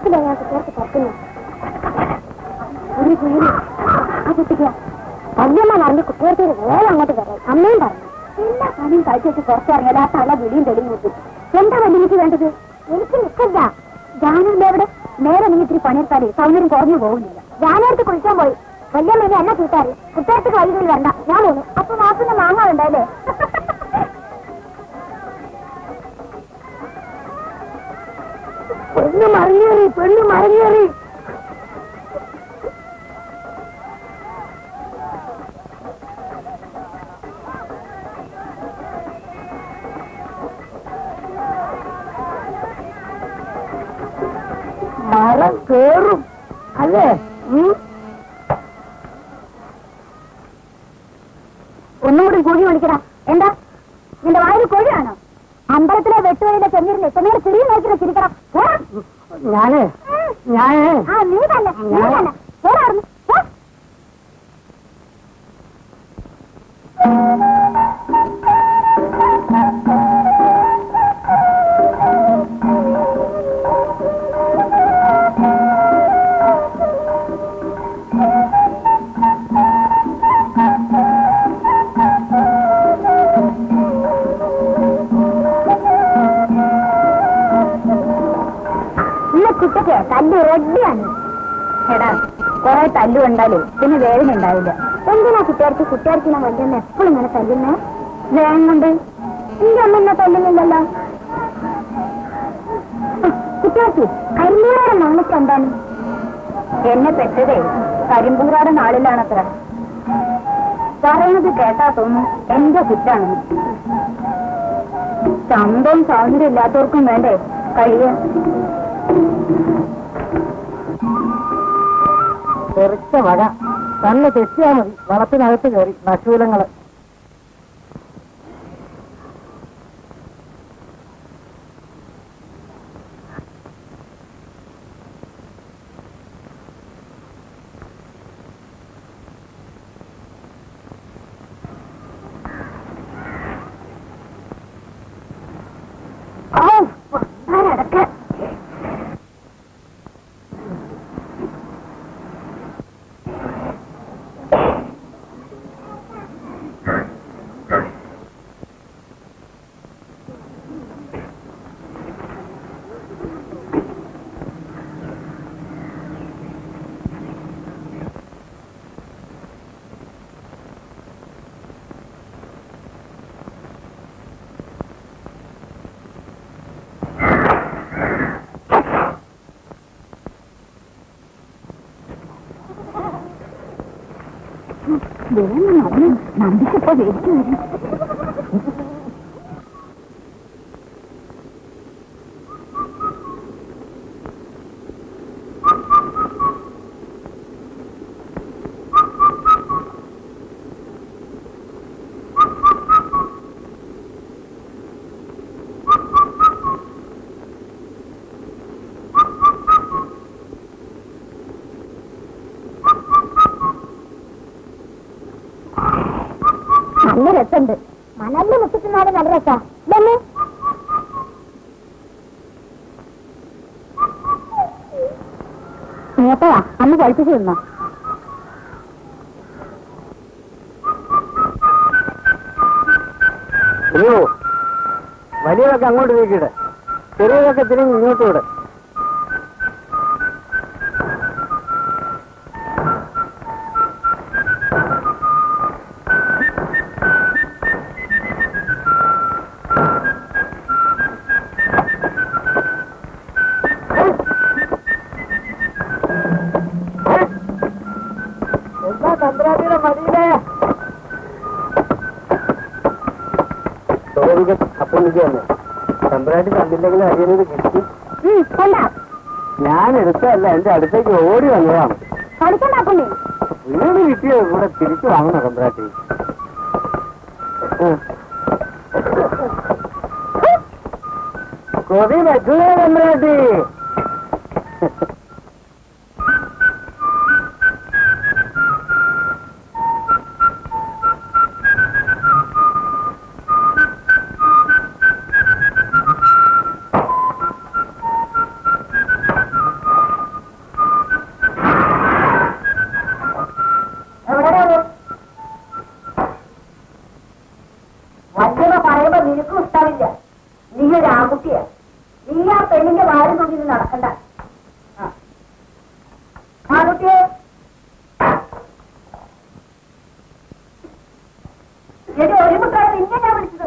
എന്തിനാ ഞാൻ കുട്ടികൾക്ക് തുറക്കുന്നു ഒരു കുയില് ആ കുട്ടിക്ക് വല്യമ്മ പറഞ്ഞ് കുട്ടികൾക്ക് വേറെ അങ്ങോട്ട് വരാം അമ്മയും പറഞ്ഞു എല്ലാ പണിയും കഴിച്ചിട്ട് പുറത്തിറങ്ങിയാൽ ആ തല വിളിയും തെളിയും കിട്ടും എന്താ വല്യമ്മക്ക് വേണ്ടത് എനിക്ക് നിൽക്കില്ല ജാനുവിന്റെ അവിടെ നേരെ നീ ഇത്തിരി പണിയെടുത്താലേ സൗന്ദര്യം കുറഞ്ഞു പോകുന്നില്ല ജാനുവടുത്ത് കുളിക്കാൻ പോയി വല്യമ്മ ഇനി എന്നെ കൂട്ടാറ് കുട്ടികൾക്ക് വഴികളിൽ വരണ്ട ഞാൻ പോണു അപ്പൊ മാസം മാങ്ങാറുണ്ടല്ലേ പെണ്ണ് മറിഞ്ഞേറി പെണ്ണ് മറിഞ്ഞേറി മരം കേറും അല്ലേ ഒന്നുകൂടി കുഴി വിളിക്കടാ എന്താ നിന്റെ വായിൽ കൊഴിയാണോ അമ്പലത്തിലെ വെട്ടുവഴിയിലെ ചെന്നിരുന്ന് ചെന്നീർ ചെറിയ നോക്കിയിട്ട് ചിരിക്കണം പോടാ. ഞാന് ഞാന് ആ നീ തന്നെ നീ തന്നെ പോരായിരുന്നു ഇന്ന് കുട്ടിക്ക് തല്ല് റെഡിയാണ് എടാ കുറെ തല്ലു കണ്ടാലേ പിന്നെ വേദന ഉണ്ടാവില്ല എന്തിനാ കുട്ടികൾക്ക് കുട്ടികൾക്ക് ഞാൻ വല്യമ്മ എപ്പോഴും ഇങ്ങനെ തല്ലുന്നേ വേഗം കൊണ്ട് എന്റെ അമ്മ എന്നെ തല്ലുന്നില്ലല്ലോ കുട്ടികൾക്ക് കരിമ്പൂരാടെ നാളത്തെ എന്താണ് എന്നെ പെട്ടതേ കരിമ്പൂരാടെ നാളിലാണത്ര പറയണത് കേട്ടാ തോന്നുന്നു എന്റെ കുറ്റാണ് ചന്തവും സ്വാതന്ത്ര്യം ഇല്ലാത്തവർക്കും വേണ്ടേ കഴിയാൻ തെറിച്ച മഴ കണ്ണ് തെറ്റിയാ മതി വളത്തിനകത്ത് കയറി നശൂലങ്ങള് ആരടക്ക വേണം അവന് നന്ദിച്ചപ്പോ വേദിച്ചു വരും നല്ല രസമുണ്ട് മണലിൽ മുട്ടിക്കുന്നാലും നല്ല രസാ ഇതല്ലേ മൂത്തതാ അന്ന് കഴിപ്പിച്ചു തിന്നോ അയ്യോ വലിയതൊക്കെ അങ്ങോട്ട് നീക്കിട് ചെറിയതൊക്കെ തിരിഞ്ഞ് ഇങ്ങോട്ട് വിട് എന്താ തന്ത്രാതിയുടെ മടിയിലേ അപ്പോൾ തന്നെ തമ്പ്രാട്ടി കണ്ടില്ലെങ്കിൽ അറിയുന്നത് കിട്ടി കൊണ്ടാ ഞാൻ എടുത്തല്ല എന്റെ അടുത്തേക്ക് ഓടി വന്നതാണ് കളിക്കണ്ടാക്കുന്നേ വീട് കിട്ടിയോ ഇവിടെ തിരിച്ചു വാങ്ങണ തമ്പ്രാട്ടി കൊതി പറ്റൂല തമ്പ്രാട്ടി പെണ്ണിന്റെ വാരി നോക്കി ഇത് നടക്കണ്ട ആ. ആ കുട്ടിയെ എടി ഒരു കുട്ടിയെ നിന്നെ ഞാൻ വിളിച്ചത്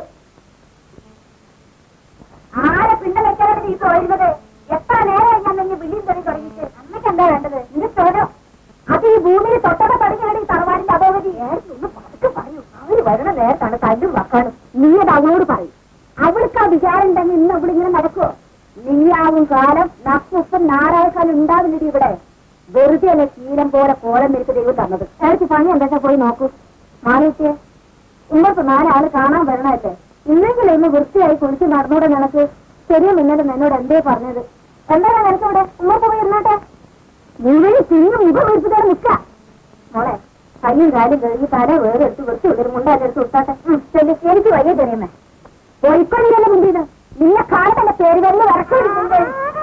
ആരെ പിന്നെ വെക്കാനായിട്ട് ഈ തോന്നുന്നത് എത്ര നേരം ഞാൻ നിന്നെ വിളിയും തെറി തുടങ്ങിയിട്ട് അമ്മയ്ക്ക് എന്താ വേണ്ടത് ഇത് ചോദ്യം അത് ഈ ഭൂമിയിൽ തൊട്ടൊക്കെ പഠിക്കണ ഈ തറവാടിന്റെ അധോഗതി ഒന്ന് പതുക്കെ പറയൂ അവര് വരണ നേരത്താണ് കല്ലും വക്കാനും നീ അത് അവളോട് പറയും അവൾക്ക് ആ വിചാരം ഉണ്ടെങ്കിൽ ഇന്ന് ഇവിടെ ഇങ്ങനെ നടക്കുവോ നീയാവും കാലം നപ്പുപ്പം നാരായക്കാലം ഉണ്ടാവില്ലടി ഇവിടെ വെറുതെ അല്ലെ ശീലം പോലെ കോലം നിൽക്ക് ദൈവം തന്നത് എനിക്ക് പണി എന്താ പോയി നോക്കൂ മാറിയിട്ടേ ഇന്നത്തെ നാലാള് കാണാൻ വരണല്ലേ ഇന്നെങ്കിലും ഇന്ന് വൃത്തിയായി കുളിച്ച് നടന്നൂടെ നിനക്ക് ശരിയും ഇന്നലെ എന്നോട് എന്തേ പറഞ്ഞത് എന്താ നിനക്ക് ഇവിടെ ഉമ്മക്ക് പോയി ഇരുന്നാട്ടെ മുഴുവൻ തിന്നു മുഖം വീർപ്പിക്കാൻ നിൽക്ക മോളെ കയ്യും കാലും കഴുകി തല വേറെ എടുത്ത് വൃത്തി ഒരു മുണ്ടായിട്ട് എടുത്ത് വിട്ടാട്ടെ ഉം, ചെല്ല്. എനിക്ക് വയ്യ തരുമേ പോയിക്കൊണ്ടിരല്ലേ മുണ്ടിയത് നിന്നെ കാണട്ടെ പേര് വന്ന് വരക്കുന്നുണ്ട്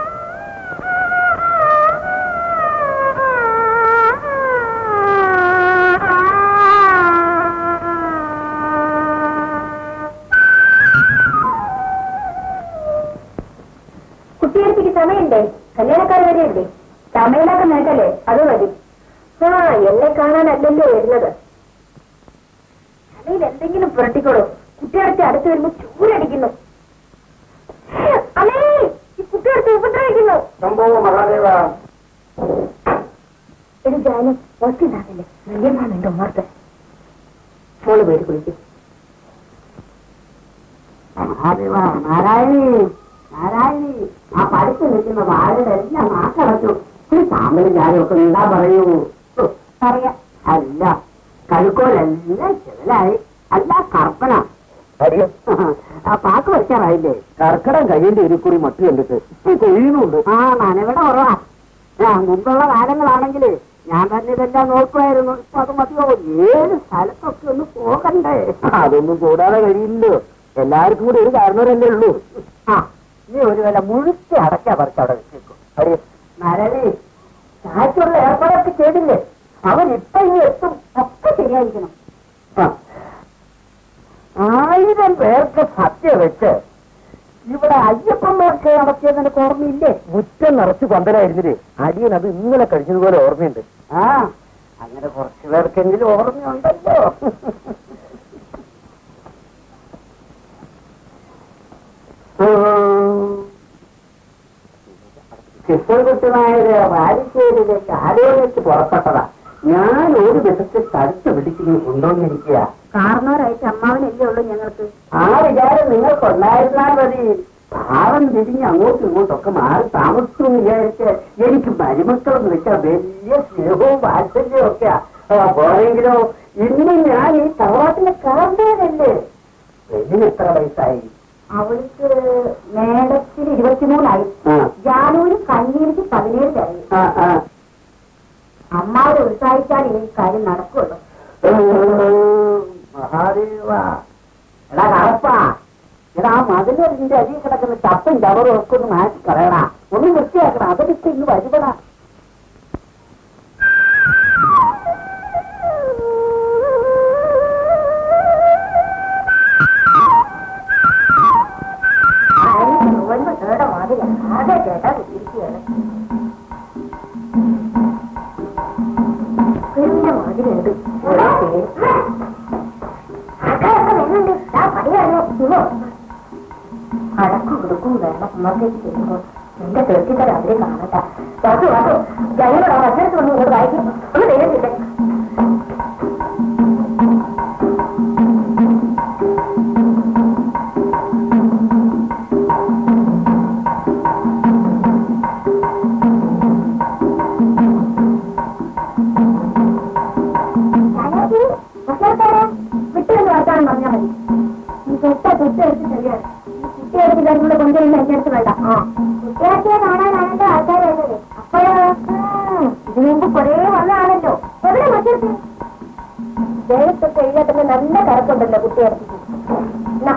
കുട്ടിയെടുത്തേക്ക് സമയണ്ടേ കല്യാണക്കാർ വരെയുണ്ടേ സമയനൊക്കെ നേട്ടല്ലേ അത് മതി ആ എന്നെ കാണാനല്ലല്ലോ വരുന്നത് തലയിൽ എന്തെങ്കിലും പുരട്ടിക്കോളൂ കുട്ടിയടുത്ത് അടുത്ത് വരുമ്പോ ചൂരടിക്കുന്നു അമ്മേ ഈ കുട്ടിയടുത്ത് ഉപദ്രവിക്കുന്നു സംഭവ മഹാദേവ ഇത് ജാനം ഒത്തിണ്ടാകില്ലേ വല്യമ്മാനുണ്ട് ഉമ്മർത്ത് മോള് പോയിട്ട് കുളിക്കും മഹാദേവ നാരായണി നാരായണി ആ പഠിച്ചു നിൽക്കുന്ന വാഴയുടെ എല്ലാം നാക്കടച്ചു താമര ജാതിയൊക്കെ എന്താ പറയൂ ഹ്, പറയാ അല്ല കഴുക്കോലെല്ലാം ചെവലായി അല്ല കർപ്പന ആ പാക്ക് വയ്ക്കാറായില്ലേ കർക്കടം കഴിയേണ്ട ഒരു കുറി മട്ട് കണ്ടിട്ട് കൊഴിയുന്നുണ്ട് ആ നനവിടെ കുറവാ ആ മുമ്പുള്ള കാലങ്ങളാണെങ്കിൽ ഞാൻ തന്നെ ഇതെല്ലാം നോക്കുമായിരുന്നു ഇപ്പൊ അത് മതിയോ ഏത് സ്ഥലത്തൊക്കെ ഒന്ന് പോകണ്ടേ അതൊന്നും കൂടാതെ കഴിയില്ലല്ലോ എല്ലാവർക്കും കൂടി ഒരു കാരണവരല്ലേ ഉള്ളൂ ആ നീ ഒരു വില മുഴുത്തി അടയ്ക്കാ പറിച്ച് അവിടെ വെച്ചേക്കും അടി നരവി ചായക്കുള്ള ഏർപ്പാടൊക്കെ ചെയ്തില്ലേ അവൻ ഇപ്പൊ ഇനി എത്തും ഒക്കെ ശരിയായിരിക്കണം ആ ആയിരം പേർക്ക് സത്യ വെച്ച് ഇവിടെ അയ്യപ്പന്മാർക്ക് നടത്തിയതിന്റെ ഓർമ്മയില്ലേ മുറ്റം നിറച്ച് പന്തലായിരുന്നില്ലേ അടിയൻ അത് ഇന്നലെ കഴിഞ്ഞതുപോലെ ഓർമ്മയുണ്ട് ആ അങ്ങനെ കുറച്ചു പേർക്കെങ്കിലും ഓർമ്മയുണ്ടല്ലോ കൃഷ്ണൻകുട്ടിമാരുടെ വാരിശ്ശേരിയിലേക്ക് ആലോചിച്ച് പുറപ്പെട്ടതാ ഞാൻ ഒരു വിധത്തിൽ തടുത്ത് പിടിച്ചിങ്ങനെ കൊണ്ടുവന്നിരിക്കുക കാരണവരായിട്ട് അമ്മാവനല്ലേ ഉള്ളൂ ഞങ്ങൾക്ക് ആ വിചാരം നിങ്ങൾക്കുണ്ടായിരുന്നാൽ മതി ഭാവം തിരിഞ്ഞ് അങ്ങോട്ടും ഇങ്ങോട്ടൊക്കെ മാറി താമസിച്ചു എന്ന് വിചാരിച്ച് എനിക്ക് മരുമക്കളെന്ന് വെച്ചാൽ വലിയ സ്നേഹവും വാത്സല്യവും ഒക്കെയാ ആ, പോരെങ്കിലോ ഇന്ന് ഞാൻ ഈ തറവാട്ടിലെ കാർന്നവരല്ലേ പെണ്ണിന് എത്ര വയസ്സായി അവൾക്ക് മേടത്തിന് ഇരുപത്തിമൂന്നായി ആ ജാനൂര് കണ്ണീർക്ക് പതിനേഴ് കഴിഞ്ഞു ആ ആ അമ്മാവരെ ഉത്സാഹിച്ചാൽ ഈ കാര്യം നടക്കുള്ളൂ മഹാദേവ എടാ കറപ്പാ എടാ ആ മതിലിന്റെ അരി കിടക്കുന്ന ചപ്പും ചവറും ഒക്കെ ഒന്ന് മാറ്റി കളയടാ ഒന്ന് വൃത്തിയാക്കണം അതിലിട്ട് ഇന്ന് വരുപടാ ചുവന്ന കേട മാതിരി ആകെ കേട്ടാ കുത്തിരിക്കുകയാണ് പിന്നെ മാതിരി ഉണ്ട് ഓരോ പേര് അടക്കും കൊടുക്കും വേണം ഉമ്മത്തേക്ക് ചെയ്യുമ്പോ എന്റെ തീർച്ചയായിട്ടും അവരെ കാണട്ടെ വാസു വാസു ജനങ്ങളോ അച്ഛനത്ത് വന്ന് ഇങ്ങോട്ട് വായിക്കും ഒന്ന് നേരിട്ടില്ലേ വിട്ടുകൊണ്ട് വർത്താനം പറഞ്ഞാൽ മതി ഈ തൊട്ട തൊട്ട് എടുത്ത് ശരിയാണ് കുട്ടിയെടുത്ത് ഇവരുടെ കൊണ്ടുവരുന്ന എന്റെ അടുത്ത് വേണ്ട ആ കുട്ടിയാക്കിയെ കാണാനാണല്ലോ ആൾക്കാർ വരുന്നത് അപ്പോഴോ ഇതിനു മുമ്പ് കുറേ വന്നതാണല്ലോ എവിടെ മറ്റൊരു ദേഹത്തൊക്കെ എഴുതാത്തന്നെ നല്ല കറക്കുണ്ടല്ലോ കുട്ടിയെടുത്ത് എന്നാ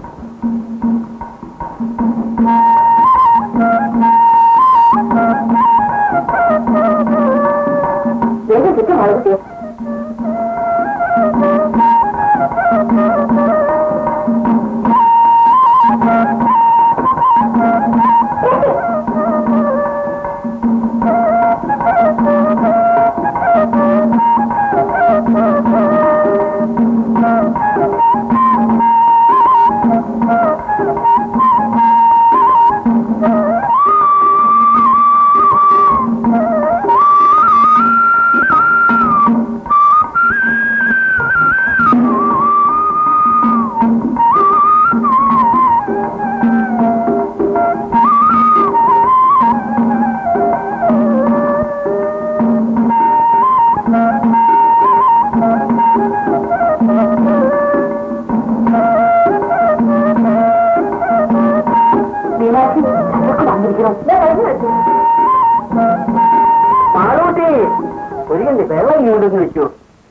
ഏത് ചുറ്റും വളർത്തിയോ മാളൂട്ടി ഒരു കണ്ടി വെള്ളം ഇങ്ങോട്ട് വെച്ചു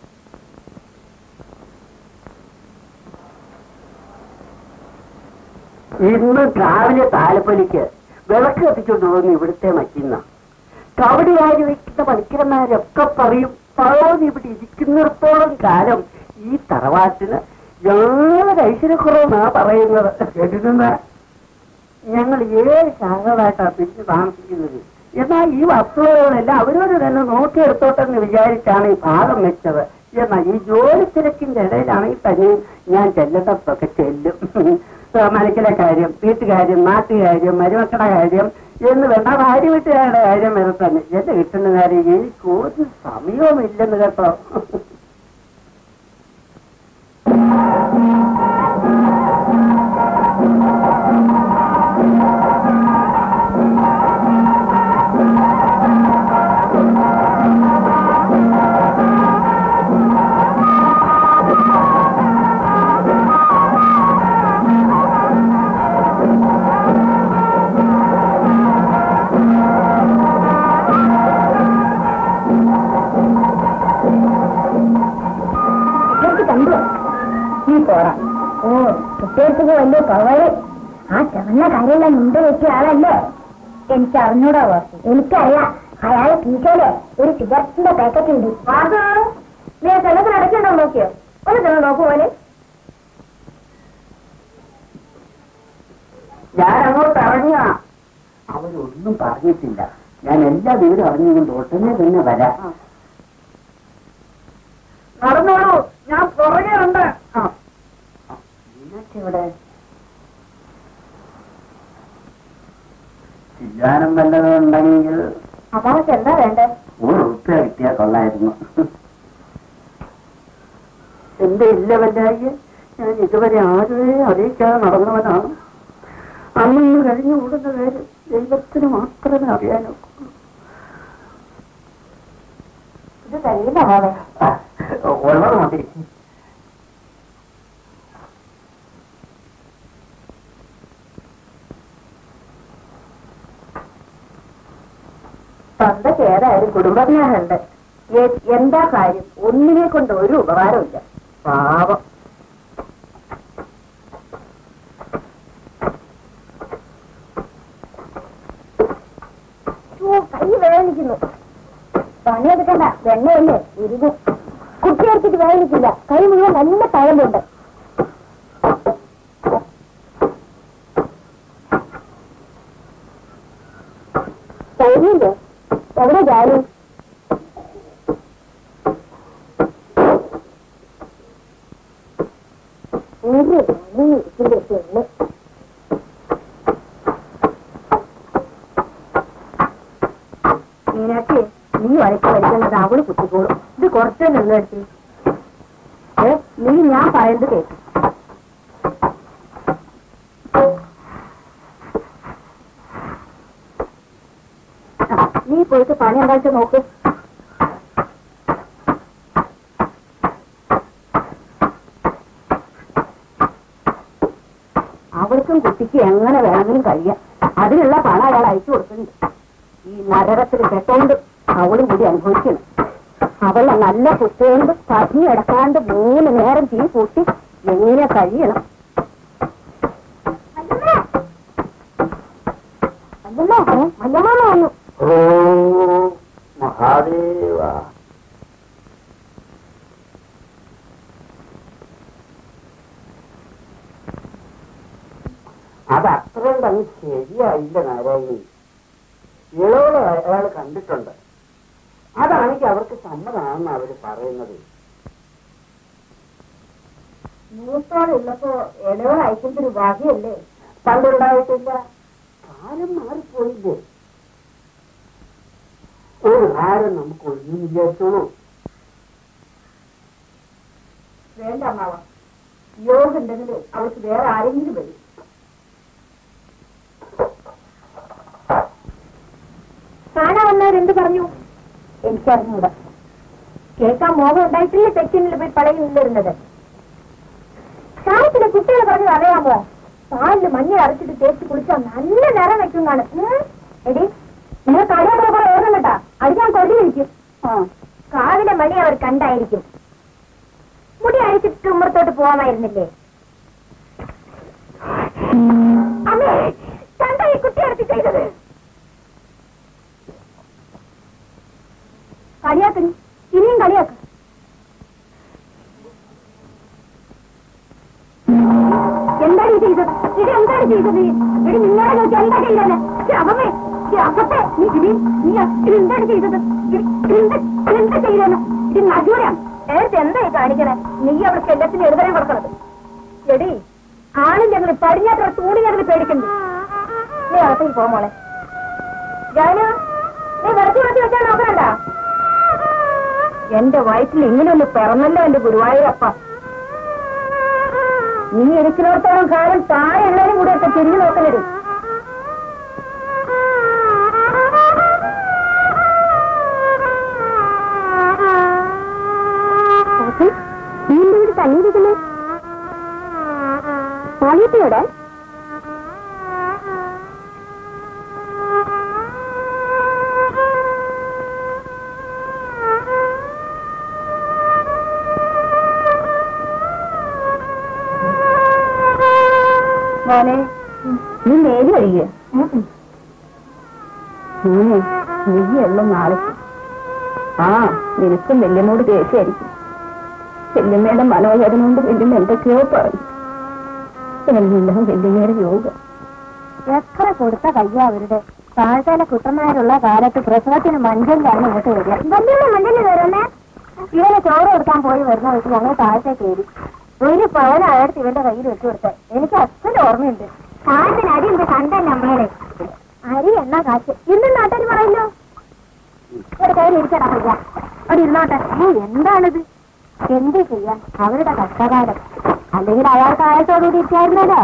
ഇന്ന് രാവിലെ താലപ്പൊലിക്ക് വിളക്ക് കത്തിച്ചോണ്ട് പോകുന്നു ഇവിടുത്തെ മച്ചിന്ന കവടിയായി വെക്കുന്ന പണിക്കരന്മാരൊക്കെ പറയും പഴോന്ന് ഇവിടെ ഇരിക്കുന്നിടത്തോളം കാലം ഈ തറവാട്ടിന് യാതൊരു ഐശ്വര്യക്കുറവെന്നാ പറയുന്നത് കേട്ടിട്ടുണ്ട് ഞങ്ങൾ ഏഴ് ശാഖകളായിട്ടാണ് പിരിച്ച് താമസിക്കുന്നത് എന്നാൽ ഈ വസ്തുവകളെല്ലാം അവരോട് തന്നെ നോക്കിയെടുത്തോട്ടെന്ന് വിചാരിച്ചാണ് ഈ ഭാഗം വെച്ചത് എന്നാൽ ഈ ജോലി തിരക്കിന്റെ ഇടയിലാണെങ്കിൽ തന്നെ ഞാൻ ചെല്ലേണ്ടതൊക്കെ ചെല്ലും ആ, മനക്കിലെ കാര്യം വീട്ടുകാര്യം നാട്ടുകാര്യം മരുമക്കളുടെ കാര്യം എന്ന് വേണ്ട ഭാര്യ വീട്ടുകാരുടെ കാര്യം വരെ തന്നെ എന്റെ കിട്ടുന്ന കാര്യം എനിക്ക് ഒരു സമയവുമില്ലെന്ന് കേട്ടോ കുട്ടികൾക്ക് കണ്ടു നീ പോറാ ഓ കുട്ടികൾക്ക് വലിയ കവറ് ആ ചവന്ന കാര്യമെല്ലാം മുണ്ട് വെച്ച ആളല്ലേ എനിക്ക് അറിഞ്ഞൂടാ വാസു എനിക്കറിയാം അയാളെ കീശയില് ഒരു സിഗരറ്റിന്റെ പാക്കറ്റ് ഉണ്ട് വാസു നീ കിണത്തിന് അടയ്ക്കണ്ടോ നോക്കിയോ ഒന്ന് ചെന്ന് നോക്കൂ പോലെ ഞാൻ അങ്ങോട്ട് ഇറങ്ങുക അവരൊന്നും പറഞ്ഞിട്ടില്ല ഞാൻ എല്ലാ വിവരം അറിഞ്ഞുകൊണ്ട് ഉടനെ തന്നെ വരാം നടന്നോളൂ ഞാൻ പുറകെ ഉണ്ട് ഇവിടെ ചില്ലാനം വല്ലതും ഉണ്ടെങ്കിൽ അതാർക്ക് എന്താ വേണ്ടേ ഒരു ഉറുപ്പ്യ കിട്ടിയാൽ കൊള്ളായിരുന്നു എന്റെ ഇല്ല വല്ലായി ഞാൻ ഇതുവരെ ആരെയും അറിയിക്കാതെ നടന്നവനാണ് അന്നു കഴിഞ്ഞു കൂടുന്ന കാര്യം ദൈവത്തിന് മാത്രമേ അറിയാനൊക്കൂ ഇത് കഴിയില്ല മോളെ ഉള്ളത് മതി തൊണ്ടയ്ക്ക് ഏതായാലും കുടുംബജ്ഞാനുണ്ട് എ- എന്താ കാര്യം ഒന്നിനെ കൊണ്ട് ഒരു ഉപകാരമില്ല പാപം ഓ, കൈ വേദനിക്കുന്നു പണിയെടുക്കണ്ട വെണ്ണയല്ലേ ഉരുകും കുട്ടിയെടുത്തിട്ട് വേദനിക്കില്ല കൈ മുഴുവൻ നല്ല തഴമ്പുണ്ട് കഴിഞ്ഞില്ലേ എവിടെ ജാലി ഒരു പണി ഇരിക്കില്ല പെണ്ണ് മീനാക്ഷി നീ വഴക്ക് വലിക്കുന്നത് അവള് കുത്തിക്കോളും ഇത് കുറച്ചല്ലേ ഉള്ളു എടുത്തി ഏ നീ ഞാൻ പറയുന്നത് കേട്ടു നീ പോയിട്ട് പണി എന്താ നോക്ക് അവർക്കും കുട്ടിക്ക് എങ്ങനെ വേണമെങ്കിലും കഴിയാം അതിനുള്ള പണം അയാൾ അയച്ചു കൊടുക്കുന്നുണ്ട് ഈ നരകത്തിൽ കെട്ടോണ്ട് അവളും കൂടി അനുഭവിക്കണം അവളെ നല്ല കുട്ടിയോണ്ട് പതിഞ്ഞ് കിടക്കാണ്ട് മൂന്ന് നേരം തീ കൂട്ടി എങ്ങനെ കഴിയണം വല്യമ്മ വന്നു ഓ മഹാദേവ അത് അത്രയും തന്നെ ശരിയായില്ല നാരായണി ഇളവള് അയാൾ കണ്ടിട്ടുണ്ട് അതാണെങ്കിൽ അവർക്ക് സമ്മതമാണെന്ന് അവര് പറയുന്നത് മൂത്തോടുള്ളപ്പോ ഇളവൾ അയക്കുന്ന ഒരു ഭാഗ്യല്ലേ പണ്ടുണ്ടായിട്ടില്ല കാലം മാറിപ്പോയില്ലേ ഒരു കാലം നമുക്ക് ഒഴിഞ്ഞു വിചാരിച്ചോളൂ വേണ്ട അമ്മാവ യോഗ ഉണ്ടെങ്കിൽ അവൾക്ക് വേറെ ആരെങ്കിലും വരും കാണാൻ വന്നവരെന്ത് പറഞ്ഞു എനിക്കറിഞ്ഞൂടാ കേൾക്കാൻ മോഹം ഉണ്ടായിട്ടില്ല തെറ്റിനിൽ പോയി പളയുന്നിരുന്നത് ശാലത്തിലെ കുട്ടികളെ പറഞ്ഞത് അറിയാമോ പാലില് മഞ്ഞ അരച്ചിട്ട് തേച്ച് കുളിച്ചാൽ നല്ല നിറം വെക്കും കാണും ഉം. എടി നിങ്ങൾ കടയിൽ കണ്ടായിരിക്കും മുടി അഴിച്ചിട്ട് ഉമ്മറത്തോട്ട് പോവാമായിരുന്നില്ലേ അമ്മേ കണ്ട ഈ കുട്ടി അടുത്ത് ചെയ്തത് കളിയാക്കണി ഇനിയും കളിയാക്ക എന്താണ് ഈ ചെയ്തത് ഇത് എന്താണ് ചെയ്തത് ഇത് നിങ്ങളെ നോക്കി എന്താ ചെയ്തത് അവമേ അപ്പത്തെ നീ ഇത് നീ ഇത് എന്താണ് ചെയ്തത് ഇത് എന്ത് എന്താ ചെയ്തത് ഇത് നജൂരാം നേരത്തെ എന്താ ഈ കാണിക്കണേ നീ അവൾക്ക് എല്ലാത്തിനും എഴുതരം കൊടുക്കണത് എടി ആണിന്റെ അങ്ങനെ പടിഞ്ഞാത്ര തൂണി ഞങ്ങൾ പേടിക്കണ്ടേ നീ അകത്തേക്ക് പോ മോളെ ജാനു നീ വെറുതെ വെച്ച് വെച്ചാൽ നോക്കണ്ട എന്റെ വയറ്റിൽ ഇങ്ങനെ ഒന്ന് പിറന്നല്ലോ എന്റെ ഗുരുവായൂരപ്പ നീ ഇരിക്കുന്നിടത്തോളം കാലം താഴെ എല്ലാവരും കൂടെ ഒക്കെ തിരിഞ്ഞു നോക്കലടി വീണ്ടും തന്നിരിക്കുന്നു പാളിയത്തിയോടെ മോനെ നീ നേരി കഴിയുക നീ എല്ലാം നാളെ ആ നിനക്കും വല്യമ്മോട് ദേഷ്യമായിരിക്കും വല്യമ്മയുടെ മനോവേദന കൊണ്ട് വല്യമ്മ എന്തൊക്കെയോ പറഞ്ഞു എല്ലാം വല്യമ്മയുടെ യോഗം എത്ര കൊടുത്ത കയ്യ അവരുടെ താഴ്ചയിലെ കുട്ടന്മാരുള്ള കാലത്ത് പ്രസവത്തിന് മഞ്ചലിലാണ് ഇങ്ങോട്ട് വരിക വല്യമ്മ മഞ്ചലിൽ വരുന്നേ ഇവനെ ചോറ് കൊടുക്കാൻ പോയി വരുന്ന വെച്ച് ഞങ്ങൾ താഴത്തെ കയറി ഒരു പവൻ അയാൾക്ക് ഇവന്റെ കയ്യിൽ വെച്ചു കൊടുത്തത് എനിക്ക് അച്ഛൻ ഓർമ്മയുണ്ട് കാശിന് അരി ഉണ്ട് കണ്ടല്ല അമ്മയുടെ അരി എന്നാ കാശ് ഇന്നും നാട്ടുകാർ പറയല്ലോ ഒരു കയ്യിൽ ഇരിക്കടാ പയ്യ അവിടെ ഇരുന്നോട്ടെ ഓ എന്താണിത് എന്ത് ചെയ്യാൻ അവരുടെ കഷ്ടകാലം അല്ലെങ്കിൽ അയാൾക്ക് ആയത്തോടുകൂടി ഇരിക്കായിരുന്നല്ലോ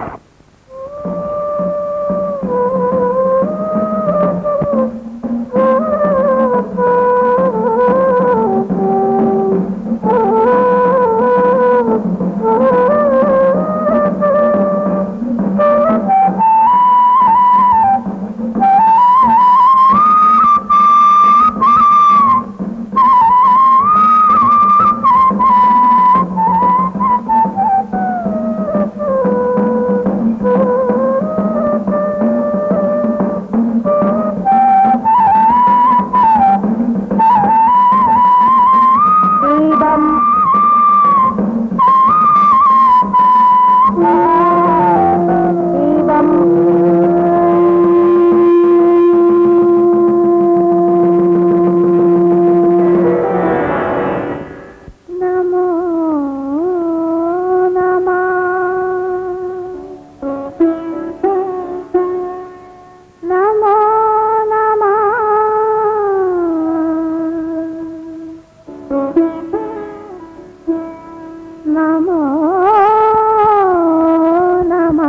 ദീപം ദീപം നമോ നമോ നമോ നമോ നമ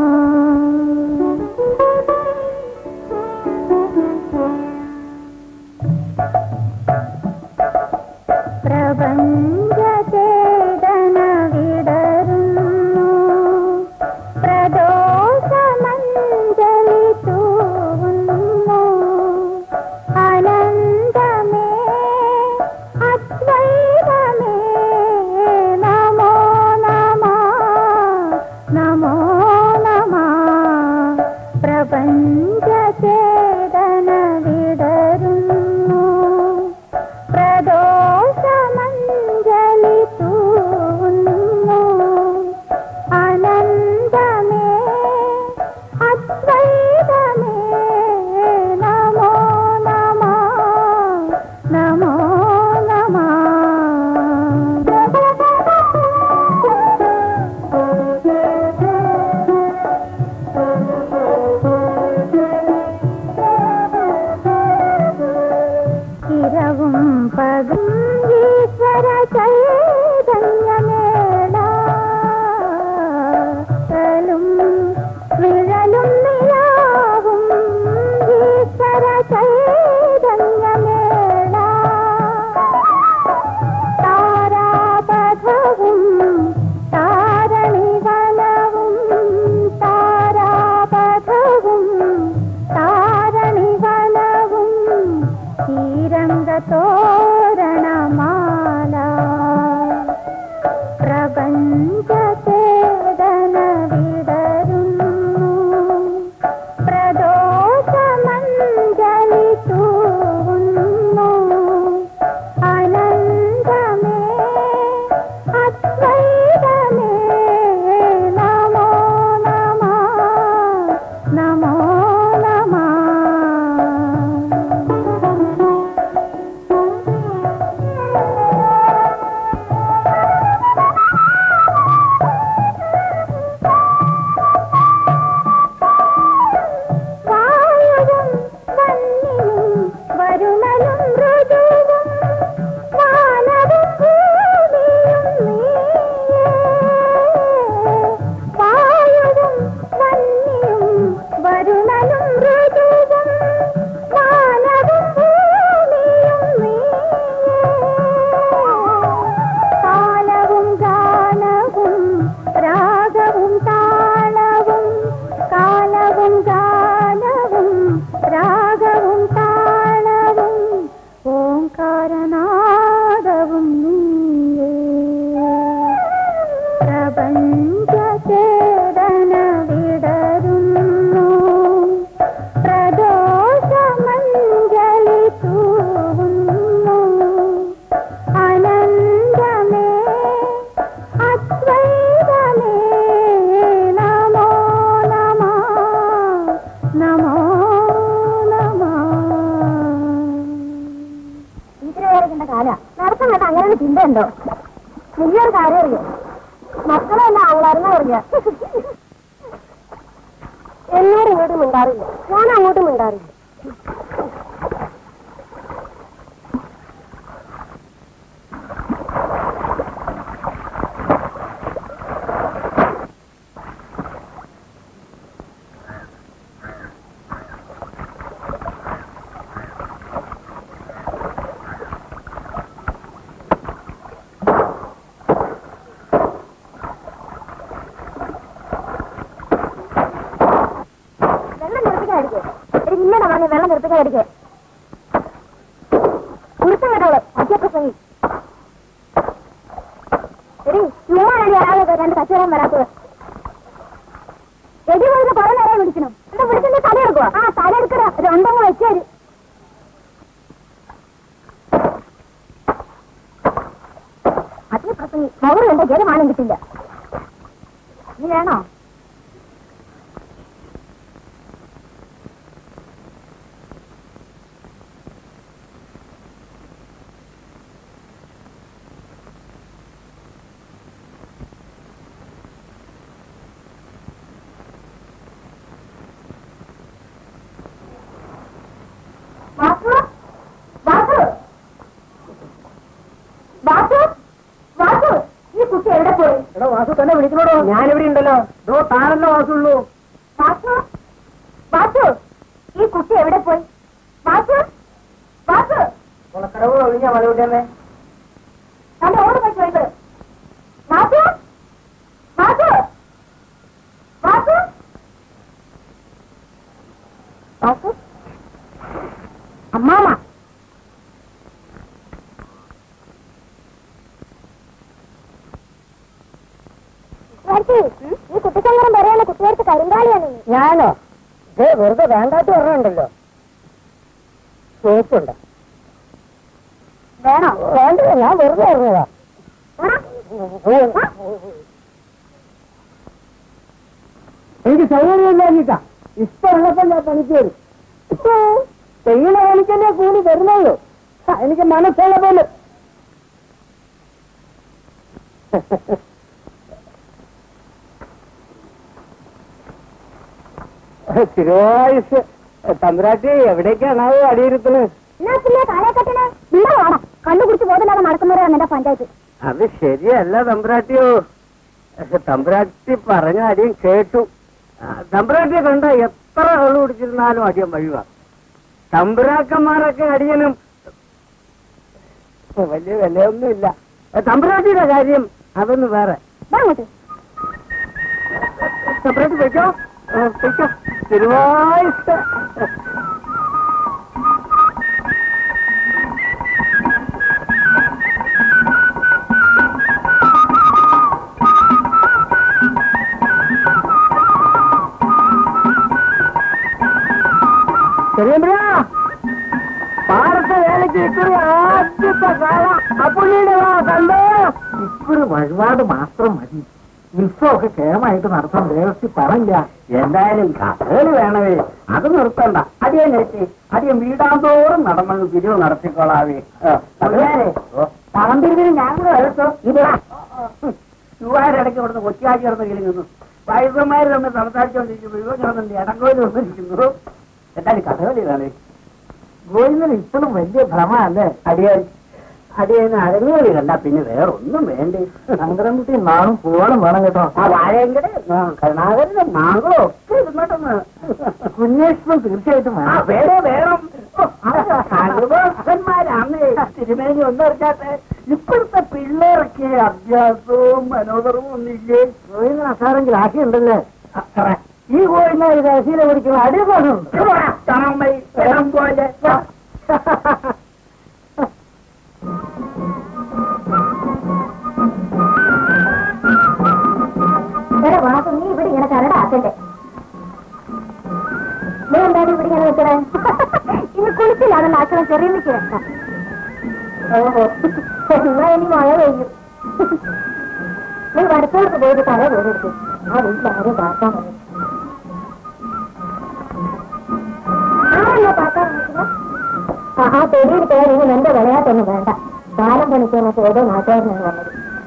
പ്രപഞ്ചചേതന വിടരുന്നു പ്രദോഷമഞ്ജലി തൂവുന്നു അനന്തമേ അദ്വൈതമേ നമോ നമ നമോ നമ പ്രപഞ്ചചേതന വിടരുന്നു പ്രദോഷമഞ്ജലി തൂവുന്നു അനന്തമേ അദ്വൈതമേ നമോ നമ നമോ നമ ഇരവും പകും ഈശ്വര ചൈതന്യമേളും വിഴലും നിലാവും ഈശ്വര ചൈതന്യമേള താരാപഥവും താരണിവനവും താരാപഥവും താരണിവനവും ശ്രീരംഗതോരണമായി ഞാനാ നടത്തം കേട്ട അങ്ങനെ ഒരു ചിന്തയുണ്ടോ വലിയൊരു കാര്യം അറിയോ മക്കളെ എല്ലാം അവളായിരുന്ന പറഞ്ഞ എന്നോട് ഇങ്ങോട്ടും മിണ്ടാറില്ല ഞാൻ അങ്ങോട്ടും മിണ്ടാറില്ല വെള്ളം നിർത്തിക്കാതിരിക്കേ ഒരു ഇന്നലെ പറഞ്ഞ വെള്ളം നിർത്തിക്കാതിരിക്കേ കുറിച്ച് കേട്ടോള് അധ്യപ്രസംഗി എടി ചുമ്മാ ഒരാളെ രണ്ട് കച്ചവടം വരാത്തത് എടി പോയിട്ട് കുറെ നേരം വിളിക്കണം എന്താ വിളിച്ചിട്ട് തല എടുക്കുക ആ തല എടുക്കട രണ്ടെണ്ണം വെച്ചേര് അധ്യപ്രസംഗി മൗറി എന്റെ ജലമാനം കിട്ടില്ല നീ വേണോ വാസു വാസു വാസു വാസു ഈ കുട്ടി എവിടെ പോയി എടാ വാസു തന്നെ വിളിക്കണോടോ ഞാനിവിടെ ഉണ്ടല്ലോ ഡോ താനല്ലോ വാസുള്ളൂ വാസു വാസു ഈ കുട്ടി എവിടെ പോയി വാസു വാസു കുളക്കടവ് ഒഴിഞ്ഞ മലവിട്ടേ തന്റെ ഓട് പോയി ചോദിച്ചത് വാസു വാസു വാസു വാസു അമ്മാമ ഈ കുട്ടിച്ചങ്കരം പറയാണ് കുട്ടികൾക്ക് കരിങ്കാളിയാണ് ഞാനോ ദേ വെറുതെ വേണ്ടാത്ത പറഞ്ഞുണ്ടല്ലോ സോപ്പുണ്ട് വേണോ വേണ്ട ഞാൻ വെറുതെ പറഞ്ഞതാ എനിക്ക് സൗകര്യമില്ലാഞ്ഞിട്ടാ ഇഷ്ടമുള്ളപ്പോ ഞാൻ പണിക്ക് വരും ചെയ്യുന്ന പണിക്കല്ലേ കൂലി തരുന്നല്ലോ എനിക്ക് മനസ്സുള്ള പോലെ തിരുവായുസ് തമ്പുരാട്ടി എവിടേക്കാണാവോ അടിയിരുത്തുന്നത് എന്നാ പിന്നെ കാലഘട്ടത്തിന് ഇവിടെ വേണം കണ്ണു കുടിച്ച് ബോധമില്ലാതെ നടക്കുന്നവരാണ് എന്റെ പഞ്ചായത്ത് അത് ശരിയല്ല തമ്പുരാട്ടിയോ തമ്പുരാട്ടി പറഞ്ഞ അടിയും കേട്ടു ആ, തമ്പുരാട്ടിയെ കണ്ട എത്ര വെള്ളം കുടിച്ചിരുന്നാലും അടിയൻ വഴിവാ തമ്പുരാക്കന്മാരൊക്കെ അടിയനും വലിയ വിലയൊന്നുമില്ല തമ്പുരാട്ടിയുടെ കാര്യം അതൊന്ന് വേറെ വാ അങ്ങോട്ട് തമ്പുരാട്ടി വെക്കോ വെക്കോ തിരുവായുസ് ശരിയമ്പ്രാ പാടത്തെ വേലയ്ക്ക് ഇക്കുറി ആദ്യത്തെ കാലം അപ്പുള്ളിയുടെ വാ കണ്ടോ ഇക്കുറി വഴിപാട് മാത്രം മതി ഉത്സവമൊക്കെ ക്ഷേമമായിട്ട് നടത്താൻ ദേവസ്ഥി പറഞ്ഞില്ല എന്തായാലും കഥകള് വേണവേ അത് നിർത്തണ്ട അടിയൻ എത്തി അടിയൻ വീടാന്തോറും നടന്നത് പിരിവ് നടത്തിക്കോളാവേ പറമ്പിരിവിന് ഞാൻ കൂടെ എടുത്തു ഇതാ ചൂവാരിടയ്ക്ക് ഇവിടുന്ന് കൊച്ചിയാക്കി കിടന്ന് കിളിങ്ങുന്നു വൈദ്യന്മാര് തമ്മിൽ സംസാരിച്ചുകൊണ്ടിരിക്കുന്നു ഇവ കിടന്നുണ്ട് ഇടങ്കോയിൽ വന്നിരിക്കുന്നു എന്തായാലും കഥകളി വേണേ ഗോവിന്ദന് ഇപ്പോഴും വലിയ ഭ്രമല്ലേ അടിയൻ അടിയന് അരങ്ങേറി കണ്ട പിന്നെ വേറെ ഒന്നും വേണ്ടേ ശങ്കരൻകുട്ടി നാളും പൂവാളും വേണം കേട്ടോ ആ വാഴയങ്കടെ കരുണാകരന്റെ മാങ്ങളും ഒക്കെ ഇരുന്നിട്ടൊന്ന് കുഞ്ഞേഷ്മൻ തീർച്ചയായിട്ടും വേണം വേറെ വേണം സർവഭക്തന്മാരാണ് തിരുമേനി ഒന്നും അറിഞ്ഞാട്ടെ ഇപ്പോഴത്തെ പിള്ളേരൊക്കെ അഭ്യാസവും മനോദർവും ഒന്നുമില്ലേ ഗോവിന്ദൻ അസാറെങ്കിൽ ആക്കിയുണ്ടല്ലേ ഈ കോഴിനെ രസീല പിടിക്കുന്ന അടിപാടുണ്ട് പോലെ എടാ വാസു നീ ഇവിടെ ഇങ്ങനെ കരട് ആക്കണ്ടേ നീ എന്താണ് ഇവിടെ ഇങ്ങനെ നിൽക്കണേ ഇനി കുളിച്ചില്ലാതെ ആക്കണം ചെറിയ വേണ്ട ഓഹോ എന്നാ ഇനി മഴ പെയ്യും നീ വടക്കോട്ട് പോയിട്ട് തല പോലെടുത്തു ആ വീട്ടിൽ ആരും പാക്കാൻ വന്നു ആരല്ലോ പാക്കാൻ വന്നിട്ടുള്ളത്? ആ തെടിയിൽ പേര് ഇനി എന്റെ വിളയാത്തൊന്നും വേണ്ട ബാലം പണിക്കാനൊക്കെ ഏതോ നാട്ടുകാരനാണ് വന്നത്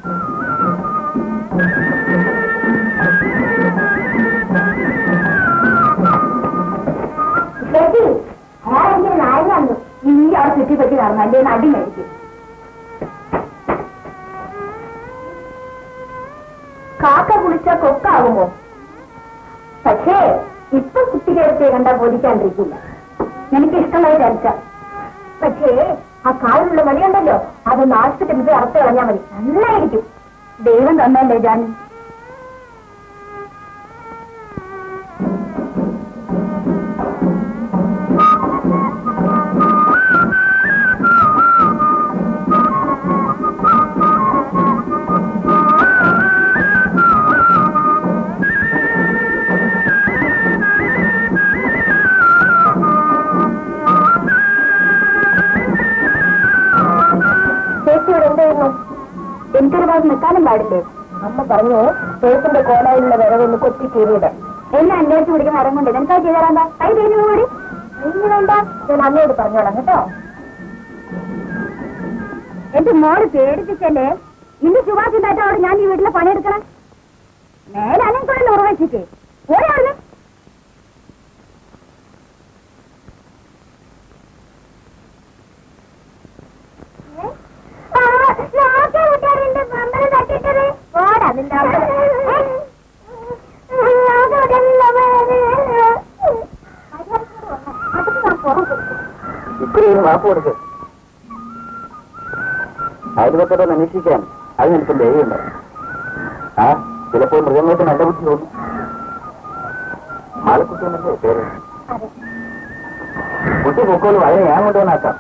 അയാളെങ്കിലും നായകന്നു ഈ അവിടെ ചുറ്റിപ്പറ്റി നടന്നു എന്റെ നടി മേടിക്കും കാക്ക കുളിച്ച കൊക്കാകുമോ പക്ഷേ ഇപ്പൊ കുട്ടികളെ കണ്ടാ ബോധിക്കാണ്ടിരിക്കില്ല എനിക്ക് ഇഷ്ടമായി ധരിച്ച പക്ഷേ ആ കാലിലുള്ള വഴിയുണ്ടല്ലോ അത് നാശത്തെ ഇത് അറുത്ത് കളഞ്ഞാൽ മതി നന്നായിരിക്കും ദൈവം തന്നല്ലേ ജാനി ചേച്ചിയോട് എന്ത് ചെയ്യുന്നു എനിക്കൊരു ഭാഗം നിൽക്കാനും പാടില്ലേ അമ്മ പറഞ്ഞു ചേച്ചിന്റെ കോലായിലുള്ള വിരവൊന്ന് കൊത്തി കീറിയത് എന്നെ അന്വേഷിച്ച് പിടിക്കുന്ന അരം കൊണ്ട് എനിക്കാ ചെയ്താലാ കൈ തേഞ്ഞു കൂടി ഇനി വേണ്ട ഞാൻ അമ്മയോട് പറഞ്ഞോളാം കേട്ടോ എന്റെ മോള് പേടിപ്പിച്ചല്ലേ ഇന്ന് ശുഭാശി താറ്റോട് ഞാൻ ഈ വീട്ടിലെ പണിയെടുക്കണം മേലാലും കൂടെ ഉറവച്ചിട്ട് പോയായിരുന്നു ഇക്കുറി ഒരു വാപ്പ് കൊടുക്ക് അയൽവക്കത്തോട് അന്വേഷിക്കാൻ അതിനെനിക്ക് ധൈര്യമുണ്ട് ആ ചിലപ്പോൾ മൃഗങ്ങൾക്ക് നല്ല ബുദ്ധി തോന്നും മാലക്കുട്ടി എന്നല്ലേ പേര് കുട്ടി പൊക്കോളൂ അതിനെ ഞാൻ കൊണ്ടുവന്നാക്കാം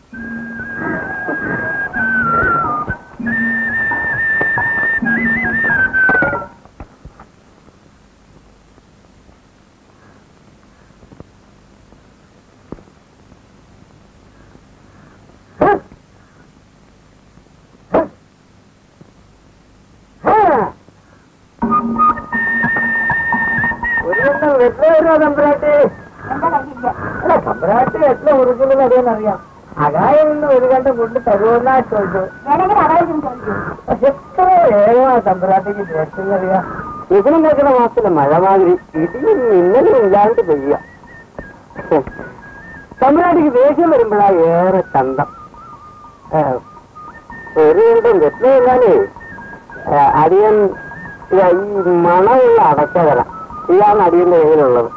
ഒരു വട്ടം വെച്ച വരുമോ തമ്പ്രാട്ടി അല്ല തമ്പ്രാട്ടി എത്ര ഉറുക്കുന്നത് അറിയാന്നറിയാം അകായം നിന്ന് ഒരു കണ്ട കൊണ്ട് തരുമെന്നാ ചോദിച്ചു പക്ഷെ എത്ര വേഗമാ തമ്പ്രാട്ടിക്ക് ദേശറിയാം ഇതിനും കേൾക്കുന്ന മാസത്തിലെ മഴ മാതിരി ഇടിയും മിന്നലും ഇല്ലാണ്ട് പെയ്യ തമ്പ്രാട്ടിക്ക് ദേഷ്യം വരുമ്പോഴാ ഏറെ ചന്തം ഏ, ഒരു കണ്ടും രത്നമില്ലാലേ അടിയൻ ഇതാ ഈ മണമുള്ള അടച്ച വില ഇതാണ് അടിയന്റെ കയ്യിലുള്ളത്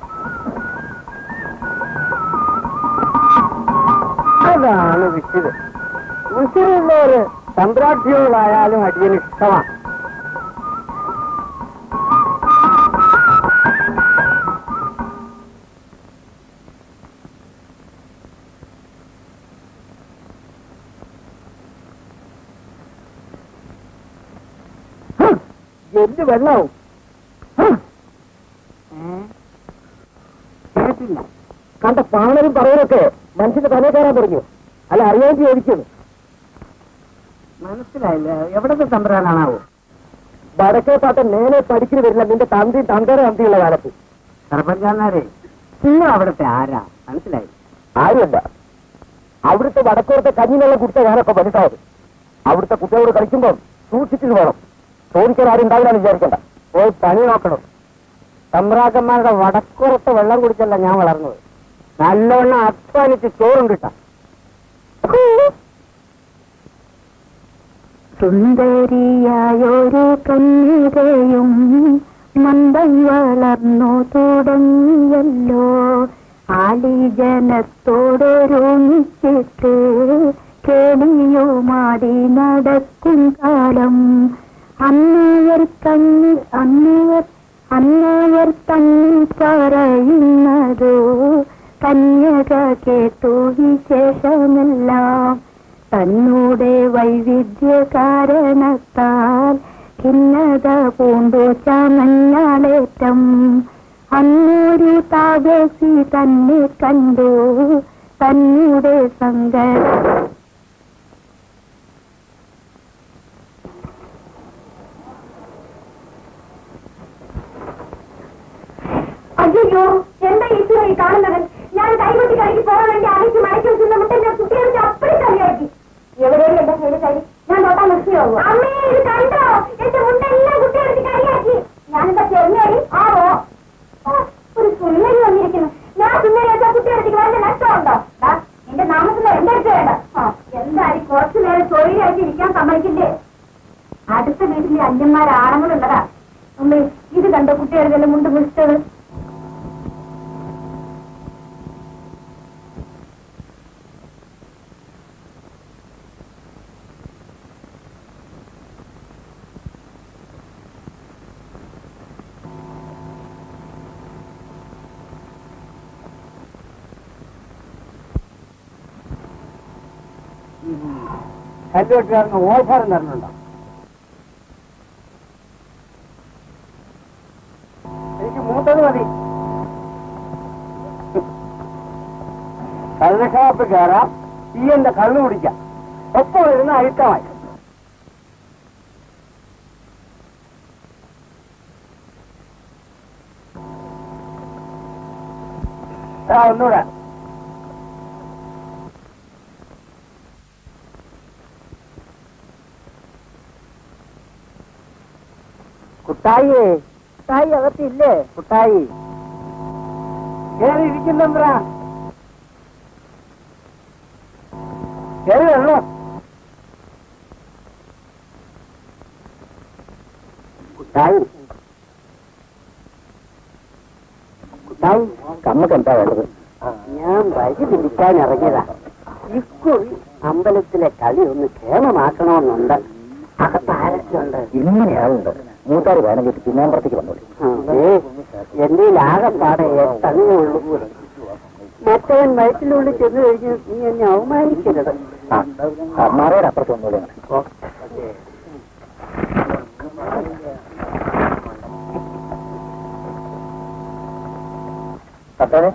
അതാണ് വിശുത് വിശുദ്ധുള്ളവര് സമ്പ്രാർത്ഥികളായാലും അടിയന് ഇഷ്ടമാണ് എന്ത് വെള്ളവും കേട്ടില്ല കണ്ട പാണരും പറയലൊക്കെ മനുഷ്യന്റെ തലേ കയറാൻ തുടങ്ങി അല്ല അറിയാൻ ചോദിക്കുന്നു മനസ്സിലായില്ല എവിടത്തെ തമ്പരാനാണാവോ വടക്കേ പാട്ടൻ നേരെ പഠിക്കുന്ന വരില്ല നിന്റെ തന്തി തന്തര തന്തിയുള്ള കാലത്ത് സർപ്പഞ്ചാന്നാരെ നിങ്ങൾ അവിടുത്തെ ആരാ മനസ്സിലായി ആരുമല്ല അവിടുത്തെ വടക്കോരത്തെ കഞ്ഞിനുള്ള കുടിച്ച ഞാനൊക്കെ വലുതായത് അവിടുത്തെ കുട്ടികളോട് കളിക്കുമ്പോൾ സൂക്ഷിച്ചിട്ട് വേണം ചോദിക്കാൻ ആരും ഉണ്ടാവില്ലെന്ന് വിചാരിക്കണ്ട പോയി പണി നോക്കണം തമ്പ്രാക്കന്മാരുടെ വടക്കുറത്ത് വെള്ളം കുടിച്ചല്ല ഞാൻ വളർന്നത് നല്ലവണ്ണം അധ്വാനിച്ച് ചോറും കിട്ടാം സുന്ദരിയായൊരു കന്യകയും മന്ദം വളർന്നു തുടങ്ങിയല്ലോ ആലിജനത്തോടൊരുമിച്ചിട്ട് കേളിയുമാടി നടക്കും കാലം അന്നയർ തങ്ങി അന്നയർ അന്നയർ തങ്ങി പറയുന്നതോ കന്യക കേട്ടു വിശേഷമെല്ലാം തന്നൂടെ വൈവിധ്യ കാരണത്താൽ ഖിന്നത പൂണ്ടു ചമഞ്ഞാളേറ്റം അന്നൊരു താപസി തന്നെ കണ്ടു തന്നൂടെ സങ്കട അയ്യോ എന്താ ഈശ്വര ഈ കാണുന്നത് ഞാൻ കൈകൊട്ടി കഴുകി പോകാൻ വേണ്ടി അടിച്ച് മടക്കി വെച്ചിരുന്ന മുട്ട ഞാൻ കുട്ടികൾക്ക് അപ്പടി തലയാക്കി എവിടെയും എന്റെ അടുത്ത് വേണ്ട എന്തായാലും കുറച്ചു നേരം തൊഴിലായിട്ട് ഇരിക്കാൻ സമ്മതിക്കില്ലേ അടുത്ത വീട്ടിലെ അന്യന്മാർ ആണുങ്ങളുള്ളതാ അമ്മേ ഇത് കണ്ടോ കുട്ടികളുടെ മുണ്ട് മുറിച്ചത് കല്ലുവെട്ടുകാരന് ഓഫർ തരുന്നുണ്ടോ എനിക്ക് മൂത്തത് മതി കള്ളഷാപ്പ് കയറാം ഈ എന്റെ കള്ളു കുടിക്കാം ഒപ്പം ഇരുന്ന് അഴുത്തമായി ആ ഒന്നുകൂടെ കുട്ടായിയേ കുട്ടായി അകത്തില്ലേ കുട്ടായി കേറി ഇരിക്കുന്നെന്താ കേറി വരണോ കുട്ടായി കുട്ടായി കമ്മക്ക് എന്താ വേണ്ടത് ഞാൻ വഴി പിടിക്കാൻ ഇറങ്ങിയതാ ഇക്കുറി അമ്പലത്തിലെ കളി ഒന്ന് ക്ഷേമമാക്കണമെന്നുണ്ട് അകത്താരൊക്കെയുണ്ട് ഇങ്ങനെയാളുണ്ട് മൂത്താറ് വേണമെങ്കിൽ പിന്നാമ്പുറത്തേക്ക് വന്നോളൂ എന്റെ ആകെപ്പാടെ എട്ടേ ഉള്ളൂ മറ്റവൻ വയറ്റിനുള്ളിൽ ചെന്ന് കഴിഞ്ഞ് നീ എന്നെ അവമാനിക്കരുത് അമ്മാറയുടെ അപ്പുറത്ത് വന്നോളൂ പത്തേ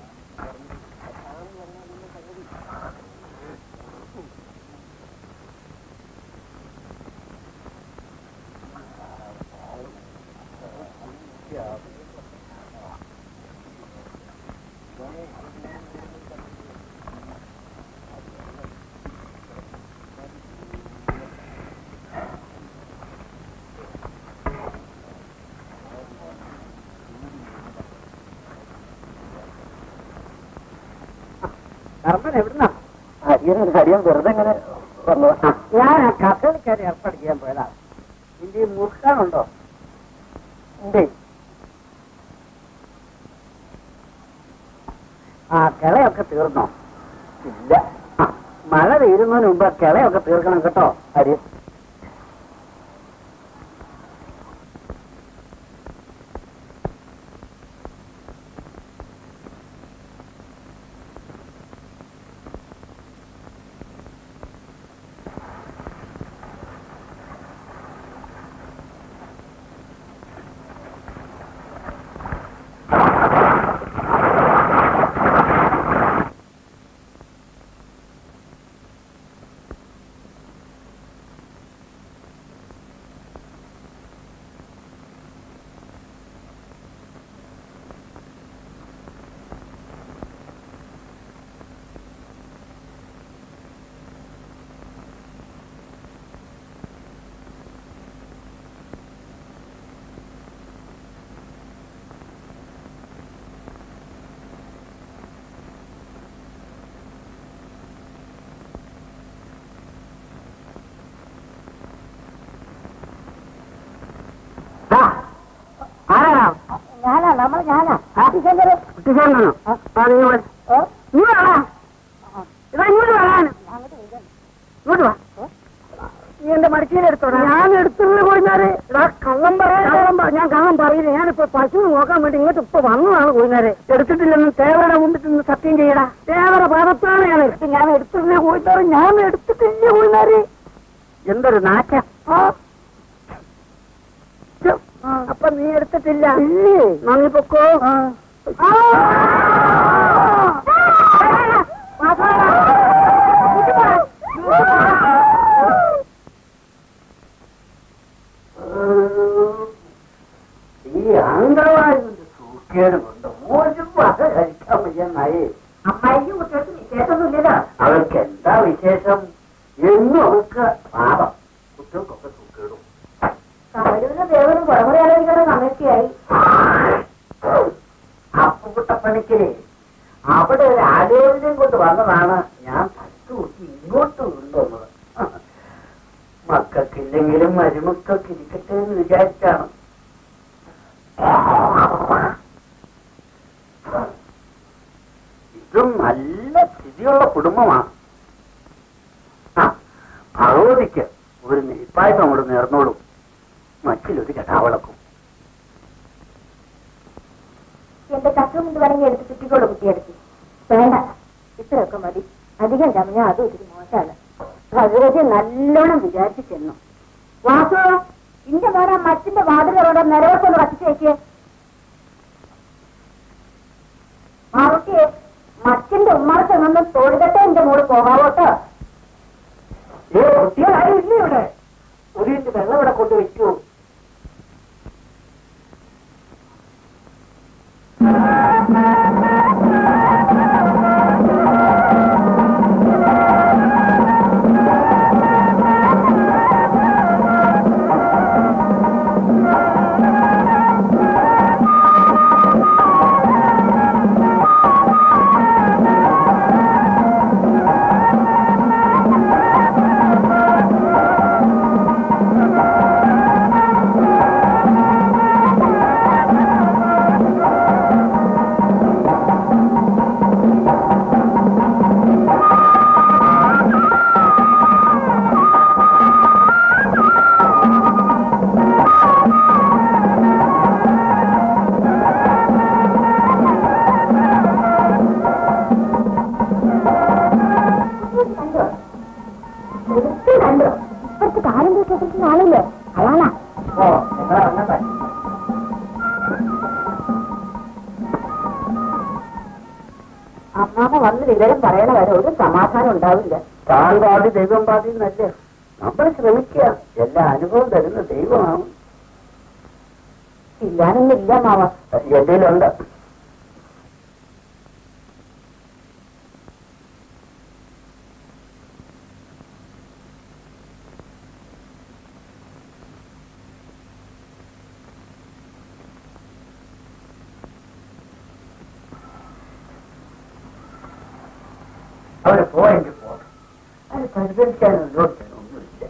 കർമ്മൻ എവിടുന്നാ അടിയൊരു കടിയാൻ വെറുതെ ഇങ്ങനെ വന്നു ഞാൻ ആ കഥകളിക്കാരെ ഏർപ്പാട് ചെയ്യാൻ പോയതാ നിന്റെ ഈ മുറുക്കാനുണ്ടോ ഉണ്ട് ആ കിളയൊക്കെ തീർന്നോ ഇല്ല ആ, മഴ തീരുന്നതിന് മുമ്പ് ആ കിളയൊക്കെ തീർക്കണം കേട്ടോ അരി ആരാ ഞാനാ നമ്മൾ ഞാനാ കുട്ടിച്ചേരനാണോ ആ നീ ഇവിടെ ഇങ്ങോട്ട് വാ ഇതാ ഇങ്ങോട്ട് വരാൻ ഇങ്ങോട്ട് വാ നീ എന്റെ മടിക്കയിലെടുത്തോടാ ഞാൻ എടുത്തില്ല കോഴിഞ്ഞാറ് ഇതാ കള്ളം പറയാൻ ഞാൻ കള്ളം പറയില്ല ഞാനിപ്പോ പശു നോക്കാൻ വേണ്ടി ഇങ്ങോട്ട് ഇപ്പൊ വന്നതാണ് കോഴിഞ്ഞാറ് എടുത്തിട്ടില്ലെന്ന് തേവരുടെ മുമ്പിൽ നിന്ന് സത്യം ചെയ്യടാ തേവര പാദത്താണ് ഞാൻ എടുത്ത് ഞാൻ എടുത്തില്ല കോഴിഞ്ഞാറ് ഞാൻ എടുത്തിട്ടില്ല കോഴിഞ്ഞാറ് എന്തൊരു നാറ്റ അപ്പൊ നീ എടുത്തിട്ടില്ല നന്ദി പൊക്കോ ഈ അങ്കവാടിന്റെ സൂക്കേട് കൊണ്ട് ഒരു വക കഴിക്കാൻ വയ്യെന്നായി അമ്മായിക്കും കുട്ടികൾക്ക് വിശേഷമൊന്നുമില്ലല്ലോ അവർക്ക് എന്താ വിശേഷം എന്നും അവർക്ക് പാപം കുട്ടികൾക്കൊക്കെ സൂക്കേടും കമലൂരിലെ ദേവനും പുറമുറയാലോചിക്കുന്ന സമയത്തായി അപ്പുകുട്ടപ്പണിക്കരെ അവിടെ ഒരു ആലോചനയും കൊണ്ട് വന്നതാണ് ഞാൻ തനിക്ക് തൂക്കി ഇങ്ങോട്ട് കൊണ്ടുവന്നത് മക്കൾക്കില്ലെങ്കിലും മരുമക്കൾക്ക് ഇരിക്കട്ടെ എന്ന് വിചാരിച്ചാണ് ഇതും നല്ല സ്ഥിതിയുള്ള കുടുംബമാണ് ആ ഭഗവതിക്ക് ഒരു നെയ്പ്പായ്പ അങ്ങോട്ട് നേർന്നോളും മറ്റിലൊരു കടാവളക്കും എന്റെ കഷ്ടം കൊണ്ട് വേണമെങ്കിൽ എടുത്ത് ചുറ്റിക്കോളൂ കുട്ടിയെടുത്ത് വേണ്ട ഇത്രയൊക്കെ മതി അധികം ചമഞ്ഞാൽ അതും ഇത്തിരി മോശമാണ് ഭഗവതി നല്ലോണം വിചാരിച്ചു ചെന്നു വാസു ഇന്റെ മോനെ മച്ചിന്റെ വാതിലോടെ നിലവത്തൊന്ന് കത്തിച്ചു വെക്കേ മാറുട്ടിയെ മച്ചിന്റെ ഉമ്മാർക്ക് നിന്ന് തൊഴുകട്ടെ എന്റെ മോള് പോകാവോട്ടോ ഏ കുട്ടികളാരും ഇല്ല ഇവിടെ ഒരു ഇട്ട് വെള്ളം ഇവിടെ കൊണ്ട് വെക്കൂ എടുത്ത് കണ്ടോ ഇപ്പഴത്തെ കാര്യം കേട്ടിട്ട് ആളില്ലേ അയാളാ ഓ എന്താ വന്നേ അമ്മാമ വന്ന് വിവരം പറയണ വരെ ഒരു സമാധാനം ഉണ്ടാവില്ല താൻ പാതി ദൈവം പാതി എന്നല്ലേ നമ്മൾ ശ്രമിക്കുക എല്ലാ അനുഭവം തരുന്ന ദൈവമാണ് ഇല്ലാനൊന്നുമില്ല മാവ എന്റെയിലുണ്ട് അവര് പോയെങ്കിൽ പോകണം അത് പരിഗണിക്കാനൊന്നുമില്ല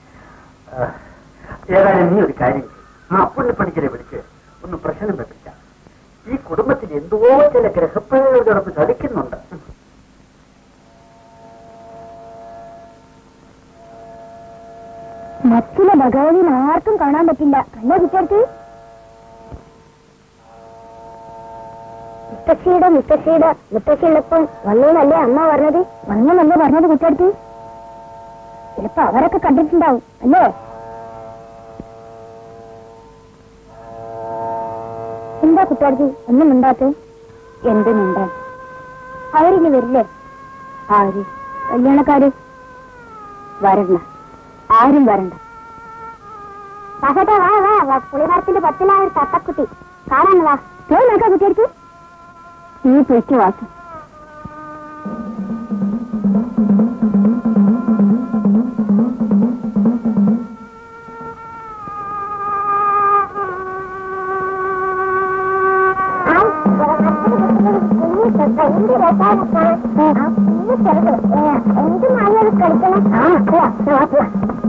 ഏതായാലും നീ ഒരു കാര്യം ചെയ്യ്. ആ പുള്ളിപ്പണിക്കരെ വിളിച്ച് ഒന്ന് പ്രശ്നം വെപ്പിച്ച ഈ കുടുംബത്തിൽ എന്തോ ചില ഗ്രഹപ്പഴകൾ കിടന്ന് ചതിക്കുന്നുണ്ട് മറ്റിലെ ഭഗവതിന് ആർക്കും കാണാൻ പറ്റില്ല അല്ല കുട്ടിയടുത്ത് മുത്തശ്ശിയുടെ മുത്തശ്ശിയുടെ മുത്തശ്ശിയുള്ളപ്പം വന്നൂന്നല്ലേ അമ്മ പറഞ്ഞത് വന്നൂന്നല്ലേ പറഞ്ഞത് കുട്ടിയടുത്ത് ചിലപ്പോ അവരൊക്കെ കണ്ടിട്ടുണ്ടാവും അല്ലേ എന്താ കുട്ടിയടുത്ത് ഒന്നും മിണ്ടാത്ത എന്ത് മിണ്ടാൻ അവരിനി വരില്ലേ ആര് കല്യാണക്കാര് വരണ്ട ആരും വരണ്ട വാ വാ വാ പുളിമരത്തിന്റെ പത്തിലാ ഒരു തത്തക്കുട്ടി കാണാൻ വാ പോയി നോക്കാം കുട്ടിയെടുത്ത് നീ പൊയ്ക്ക് വാസു എന്ത് മായ കളിക്കണം ആ പോവാ പോവാ പോവാ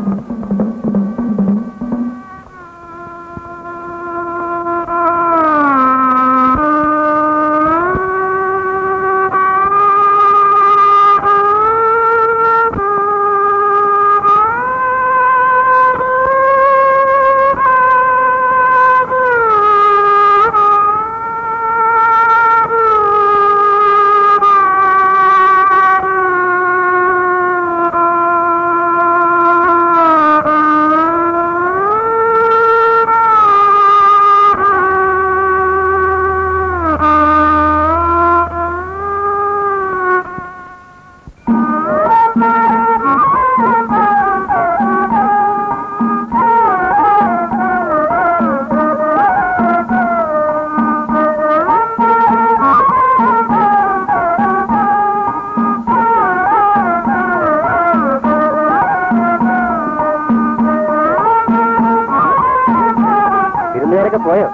വിരുന്നുകാരൊക്കെ പോയോ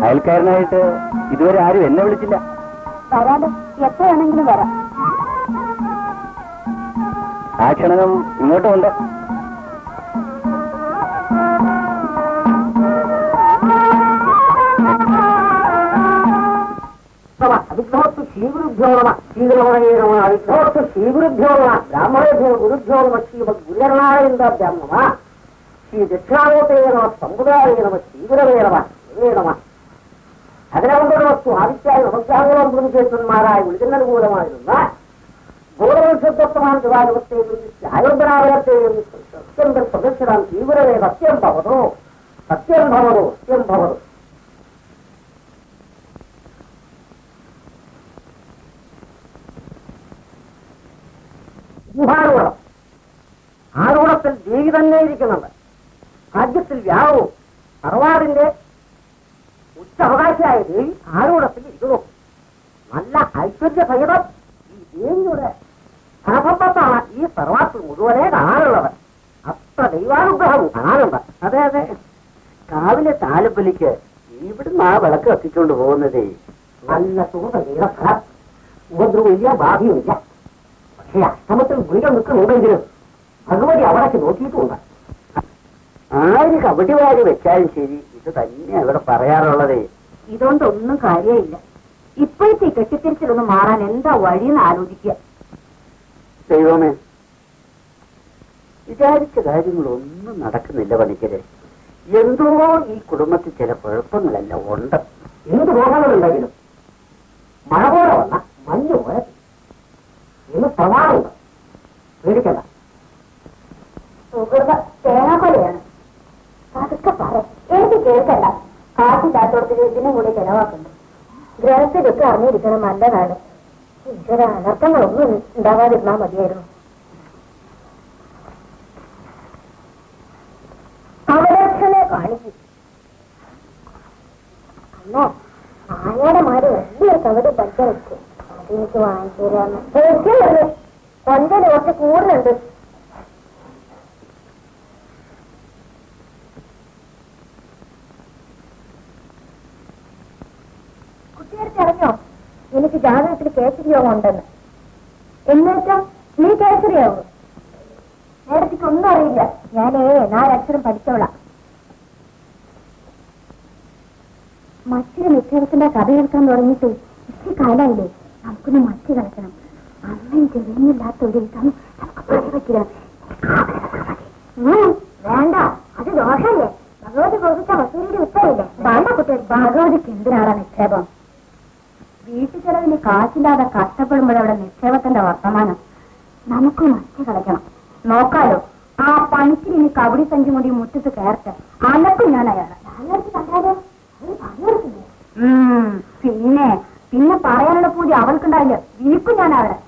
അയൽക്കാരനായിട്ട് ഇതുവരെ ആരും എന്നെ വിളിച്ചില്ല വരാതെ എപ്പോഴാണെങ്കിലും വരാം ആ ക്ഷണകം ഇങ്ങോട്ടും ഉണ്ട് വിഘ്നോത്ത് ശ്രീഗുരുഭ്യോ നമ ശ്രീഗുരുവേ നമ വിഘ്നോത്ത് ശ്രീഗുരുഭ്യോ നമ ബ്രാഹ്മണേഭ്യോ ഗുരുഭ്യോ നമ ശ്രീമദ് ഗുരുനാരായണാഭ്യാം നമ ശ്രീ ദക്ഷിണാമൂർത്തേ നമ സമുദായ നമ ശ്രീഗുരവേ നമ ഗുരുവേ നമ അതിനവന്റെ വസ്തു ആദിത്യായ നമസ്കാരം പ്രതിഷേധന്മാരായ വിളിക്കുന്നനുകൂലമായിരുന്ന ഗോരവശുദ്ധത്വമാണ് ദിവാലുവത്തെയും ആയോധനാവലത്തെയും സത്യന്തർ പ്രദക്ഷിണം തീവ്രവേ സത്യം ഭവതോ സത്യം ഭവതോ സത്യം ഭവതോ ഗുഹാരൂഢം ആരൂഢത്തിൽ ദേവി തന്നെ ഇരിക്കുന്നുണ്ട് രാജ്യത്തിൽ വ്യാപവും തറവാടിന്റെ ഉച്ചവകാശിയായ ദേവി ആരൂഢത്തിൽ ഇരിക്കുന്നു നല്ല ഐശ്വര്യ സഹിതം ഈ ദേവിയുടെ ധനസമ്പത്താണ് ഈ സർവാത്തിൽ മുഴുവനെ കാണാനുള്ളത് അത്ര ദൈവാനുഗ്രഹവും കാണാനുണ്ട് അതെ അതെ കാവിലെ താലപ്പൊലിക്ക് ഇവിടുന്ന് ആ വിളക്ക് കത്തിച്ചുകൊണ്ട് പോകുന്നതേ നല്ല സുഖതീര സ്ഥലം ഉപദ്രവമില്ല ബാധിയുമില്ല പക്ഷേ അഷ്ടമത്തിൽ വീട് നിൽക്കുന്നുണ്ടെങ്കിലും ഭഗവതി അവിടേക്ക് നോക്കിയിട്ടുമുണ്ട് ആര് കബഡി വാരി വെച്ചാലും ശരി ഇത് തന്നെ അവിടെ പറയാറുള്ളതേ ഇതുകൊണ്ടൊന്നും കാര്യമില്ല ഇപ്പോഴത്തെ ഈ കെട്ടിത്തിരിച്ചിലൊന്ന് മാറാൻ എന്താ വഴിയെന്ന് ആലോചിക്കുക ദൈവമേ വിചാരിച്ച കാര്യങ്ങളൊന്നും നടക്കുന്നില്ല പണിക്കരെ എന്തോ ഈ കുടുംബത്തിൽ ചില കുഴപ്പങ്ങളെല്ലാം ഉണ്ട് എന്ത് രോഗങ്ങളുണ്ടെങ്കിലും മഴ പോലെ വന്ന മഞ്ഞ് പോലെ ഇന്ന് പ്രമാണമുണ്ട് പേടിക്കണ്ട സുഹൃത തേങ്ങാക്കൊലയാണ് അതൊക്കെ പറ എനിക്ക് കേൾക്കണ്ട കാശില്ലാത്തോടത്ത് ഇതിനും കൂടി ചെലവാക്കുന്നു ഗ്രഹത്തിലൊക്കെ അറിഞ്ഞിരിക്കണം നല്ലതാണ് ഈശ്വര അനർത്ഥങ്ങളൊന്നും ഉണ്ടാകാതിരുന്നാ മതിയായിരുന്നു അവലക്ഷണെ കാണിക്കും അന്നോ ആനയുടെ മാര് വലിയൊരു കവടി പച്ച വെച്ചു അതെനിക്ക് വാങ്ങിച്ചു തരാന്ന് വെക്കുന്നുണ്ട് കൊഞ്ചല് കുറച്ച് കൂടുതലുണ്ട് കുട്ടികൾക്ക് അറിഞ്ഞോ എനിക്ക് ജാതകത്തിൽ കേസരി യോഗം ഉണ്ടെന്ന് എന്നുവെച്ചാ നീ കേസരിയാവും നേരത്തേക്ക് ഒന്നും അറിയില്ല ഞാനേ നാലക്ഷരം പഠിച്ചോളാം മറ്റൊരു നിക്ഷേപത്തിന്റെ കഥ കേൾക്കാൻ തുടങ്ങിയിട്ട് ഇച്ചിരി കാലായില്ലേ നമുക്കൊന്ന് മറ്റ് കളിക്കണം അമ്മയും ചെറിയില്ലാത്ത ഒരു ഇതാണ് നമുക്ക് പണി പറ്റില്ല ഉം, വേണ്ട അത് ദോഷല്ലേ ഭഗവതി കൊടുത്ത വസൂരിയുടെ ഉത്തരവില്ലേ വേണ്ട കുട്ടികൾ ഭഗവതിക്ക് എന്തിനാണ് നിക്ഷേപം വീട്ടു ചെലവിന് കാശില്ലാതെ കഷ്ടപ്പെടുമ്പോഴവിടെ നിക്ഷേപത്തിന്റെ വർത്തമാനം നമുക്ക് മറ്റു കളിക്കണം നോക്കാലോ ആ പണിക്ക് ഇനി കബഡി സഞ്ചി കൊണ്ട് ഈ മുറ്റത്ത് കയറട്ടെ അലക്കും ഞാൻ അയാളെ ഉം, പിന്നെ പിന്നെ പറയാനുള്ള പൂജ അവൾക്കുണ്ടാവില്ല വിളിക്കും ഞാൻ അവരെ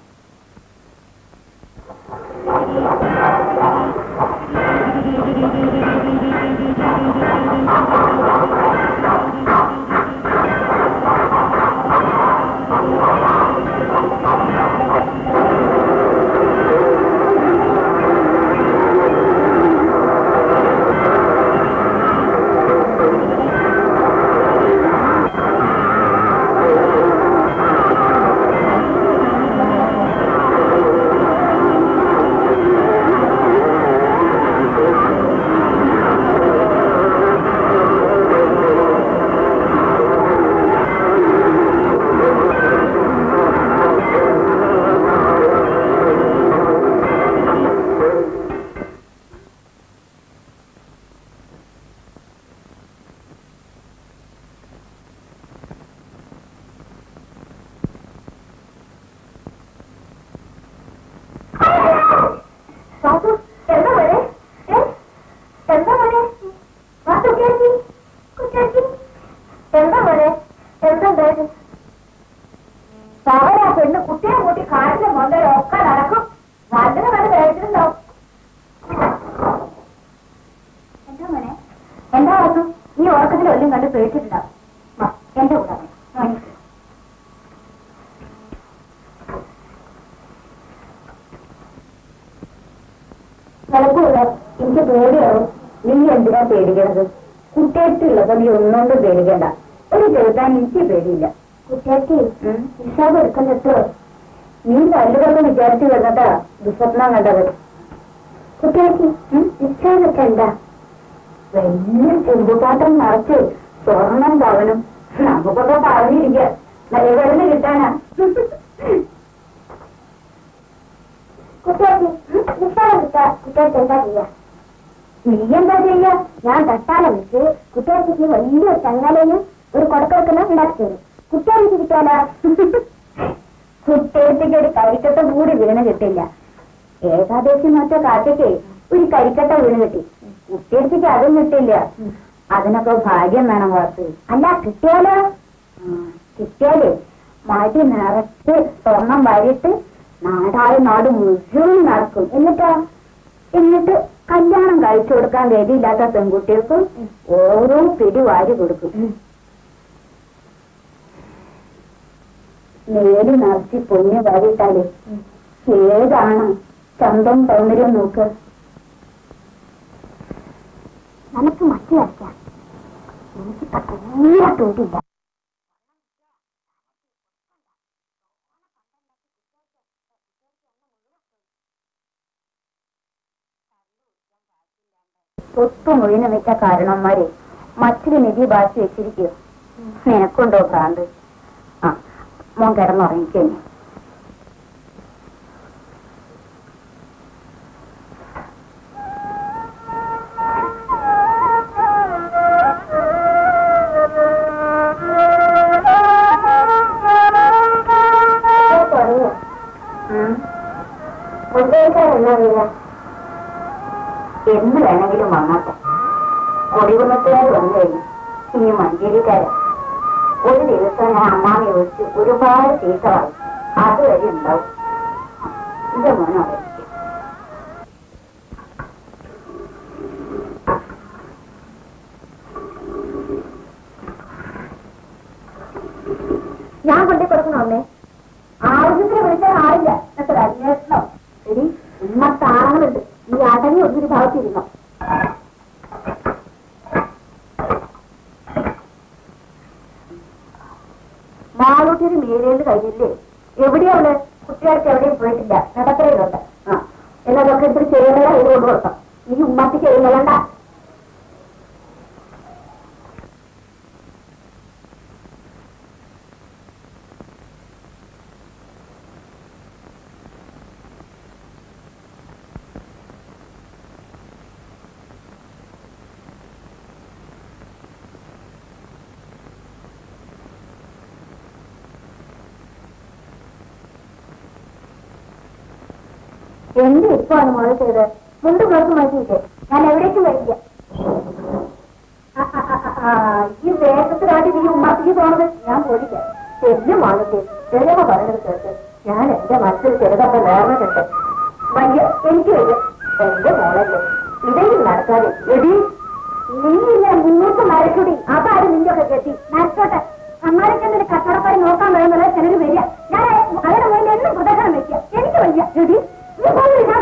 സാധു എന്താ മോനെ ഏ? എന്താ മോനെ വാസു കേട്ടി കുട്ടി എന്താ മോനെ എന്താ ഉണ്ടായത് സാവര ആ പെണ്ണ് കുട്ടിയെ കൂട്ടി കാട്ടിലെ മൊന്തലൊക്കെ നടക്കും നല്ലത് കണ്ട് കഴിച്ചിട്ടുണ്ടാവും എന്താ മോനെ എന്താ വാസു നീ ഉറക്കത്തിൽ വല്ലതും കണ്ട് പേടിച്ചിട്ടുണ്ടാവും വാ, എന്റെ കൂടെ വാ. വാ, ഇരിക്ക്. നിനക്കൂടെ എനിക്ക് പേടിയാവും നീ എന്തിനാ പേടിക്കണത് കുട്ടിയടുത്തുള്ളപ്പോ നീ ഒന്നുകൊണ്ടും പേടിക്കണ്ട ഒരു ചെറുതാൻ എനിക്ക് പേടിയില്ല കുട്ടിയക്ക് ഹിസാബ് എടുക്കണ്ടോ നീ തല്ലുകൊന്ന് വിചാരിച്ചു വരുന്നതാ ദുസ്വപ്നം കണ്ടത് കുട്ടികൾക്ക് നിശ്ചയമൊക്കെ എന്താ വലിയ ചെമ്പുപാത്രം നിറച്ച് സ്വർണം പവനും നമുക്കൊക്കെ പറഞ്ഞിരിക്കുക നിലവിളിന് കിട്ടാനാ കുട്ടികൾക്ക് നിശ്ചയം കുട്ടികൾക്ക് എന്താ ചെയ്യാ നീ എന്താ ചെയ്യാ ഞാൻ തട്ടാലം വെച്ച് കുട്ടികൾക്ക് വലിയ ചങ്ങലയും ഒരു കൊടക്കൊടുക്കുന്ന ഉണ്ടാക്കി തരും കുട്ടികൾക്ക് കിട്ടാല കുട്ടികൾക്ക് ഒരു കരിക്കട്ട കൂടി വീണ് കിട്ടില്ല ഏകാദശി മറ്റോ കാറ്റയ്ക്ക് ഒരു കരിക്കട്ട വീണ് കിട്ടി കുട്ടികൾക്ക് അതും കിട്ടില്ല അതിനൊക്കെ ഭാഗ്യം വേണം വാസു അല്ല കിട്ടിയാലോ ആ, കിട്ടിയാലേ മടി നിറച്ച് സ്വർണം വാരിയിട്ട് നാടായ നാട് മുഴുവൻ നടക്കും എന്നിട്ടാ എന്നിട്ട് കല്യാണം കഴിച്ചു കൊടുക്കാൻ ഗതിയില്ലാത്ത പെൺകുട്ടികൾക്ക് ഓരോ പിടി വാരി കൊടുക്കും നേരി നിറച്ച് പൊന്ന് വാരിയിട്ടാലേ ഏതാണ് ചന്തം സൗന്ദര്യം നോക്ക് നമുക്ക് മറ്റു വരയ്ക്കാം എനിക്ക് തീരെ തോന്നില്ല സ്വത്ത് മുഴുവൻ വെച്ച കാരണന്മാരെ മറ്റൊരു നിധി ബാക്കി വെച്ചിരിക്കുക നിനക്കുണ്ടോ ഭ്രാന്ത് ആ മോൻ കിടന്നുറങ്ങിക്കഴിഞ്ഞു എന്ത് വേണമെങ്കിലും വന്നോട്ടെ കൊടികുന്നത്തുകാർ വന്നു കഴിഞ്ഞു ഇനി മഞ്ചേരിക്കാര് ഒരു ദിവസം ഞാൻ അമ്മാമയെ വിളിച്ച് ഒരുപാട് ചീത്ത പറയും അതുവരെ ഉണ്ടാവും എന്റെ മോനോ ഞാൻ കൊണ്ടേ കൊടുക്കണോ അമ്മേ ആവശ്യത്തിന് വിളിച്ചാൽ ആളില്ല എത്ര അന്വേഷണം ശരി ഇന്നത്തെ ആളുകളുണ്ട് ഈ അടങ്ങി ഒന്നൊരു ഭാഗത്തിരുന്നോ മാളൂട്ടിയൊരു മീരയിൽ കഴിഞ്ഞില്ലേ എവിടെയാ അവള് കുട്ടികൾക്ക് എവിടെയും പോയിട്ടില്ല നടക്കലുണ്ട് ആ എന്നാ അതൊക്കെ ഇത്തിരി ചെയ്യുന്നില്ല ഇത് കൊണ്ടു കൊടുക്കാം ഈ ഉമ്മത്തിക്ക് എഴുന്നള്ളണ്ട എന്ത് ഇപ്പാണ് മോളെ ചെയ്ത് മുണ്ട് ബ്ലോക്ക് മാറ്റിയിട്ട് ഞാൻ എവിടേക്കും വരില്ല ആ, ആ, ആ, ആ, ആ, ഈ വേഗത്തിലായിട്ട് നീ ഉമ്മാത്തിക്ക് പോണത് ഞാൻ പോലില്ല എന്നെ മാളത്തെ ചിലവ പറയുന്നത് കേട്ട് ഞാൻ എന്റെ മനസ്സിൽ ചെറുതൊക്കെ നേർന്നിട്ടുണ്ട് വയ്യ എനിക്ക് വയ്യ എന്റെ മോളല്ലേ ഇടയിൽ നടക്കാതെ എടി നീയില്ല മുന്നോട്ട് മരക്കൂടി അതാരും നിന്റെ ഒക്കെ കെട്ടി നടത്തോട്ടെ അമ്മാരൊക്കെ നിന്റെ കച്ചവടക്കാരി നോക്കാൻ വരുന്നത് ചിലർ വരിക ഞാൻ അവരുടെ മുന്നിൽ എന്നും പ്രദർശനം വെക്കുക എനിക്ക് വയ്യ എടി നീ പോയി, ഞാൻ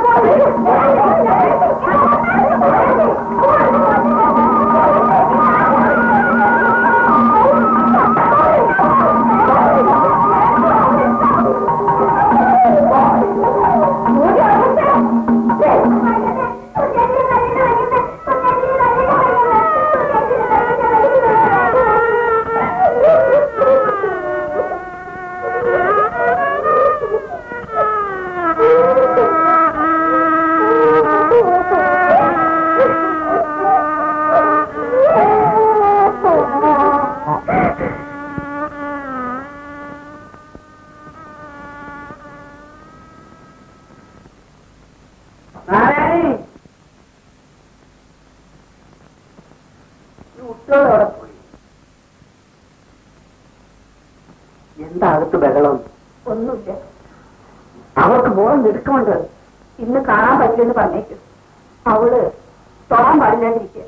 കുട്ടികളോടെ പോയി എന്താ അകത്ത് ബഹളം ഒന്നുമില്ല അവർക്ക് മോളം നിൽക്കുന്നുണ്ട് ഇന്ന് കാണാൻ പറ്റില്ലെന്ന് പറഞ്ഞേക്കും അവള് തൊടാൻ പാടില്ലാതിരിക്കുക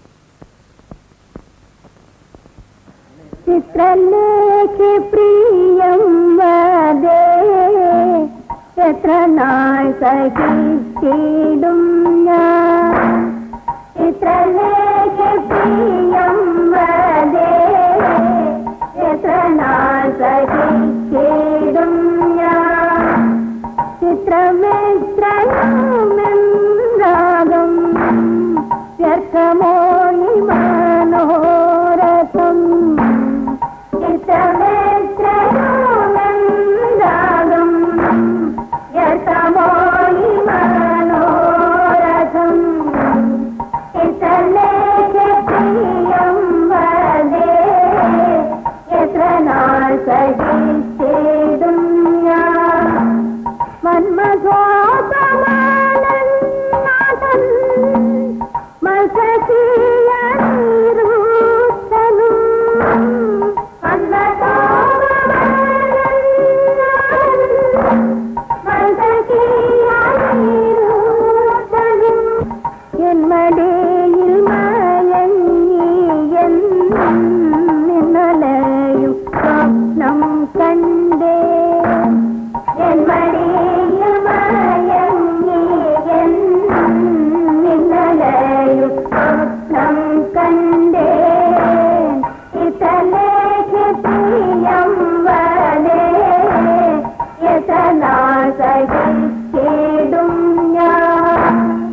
ചിത്രലേഖ പ്രിയം വദേ എത്ര നാൾ സഹിച്ചിടും ഞാൻ ചിത്രലേഖ പ്രിയം വദേ എത്ര നാൾ സഹിച്ചിടും ഞാൻ ചിത്രമേത്രയാകം വ്യർത്ഥമോയി മനോരഥം ചിത്രമേത്രയാകം വ്യർത്ഥമോയി മനോരഥം ചിത്രലേഖപ്രിയം വദേ എത്ര നാൾ സഹിച്ചേടും ഞാൻ മന്മഥോപമാനൻ നാഥൻ മത്സീയനീരൂത്തനും മന്മഥോപമാനൻ നാഥൻ മത്സീയനീരൂത്തനും എൻ മടിയിൽ മയങ്ങിയൻ നിന്നലയും സ്വപ്നം കണ്ടേ എൻ മടിയിൽ മയങ്ങിയൻ നിന്നലയും സ്വപ്നം കണ്ടേ ഇതലേക്ക് പ്രിയം വലേ എതനാ സഹിച്ചിടും ഞാൻ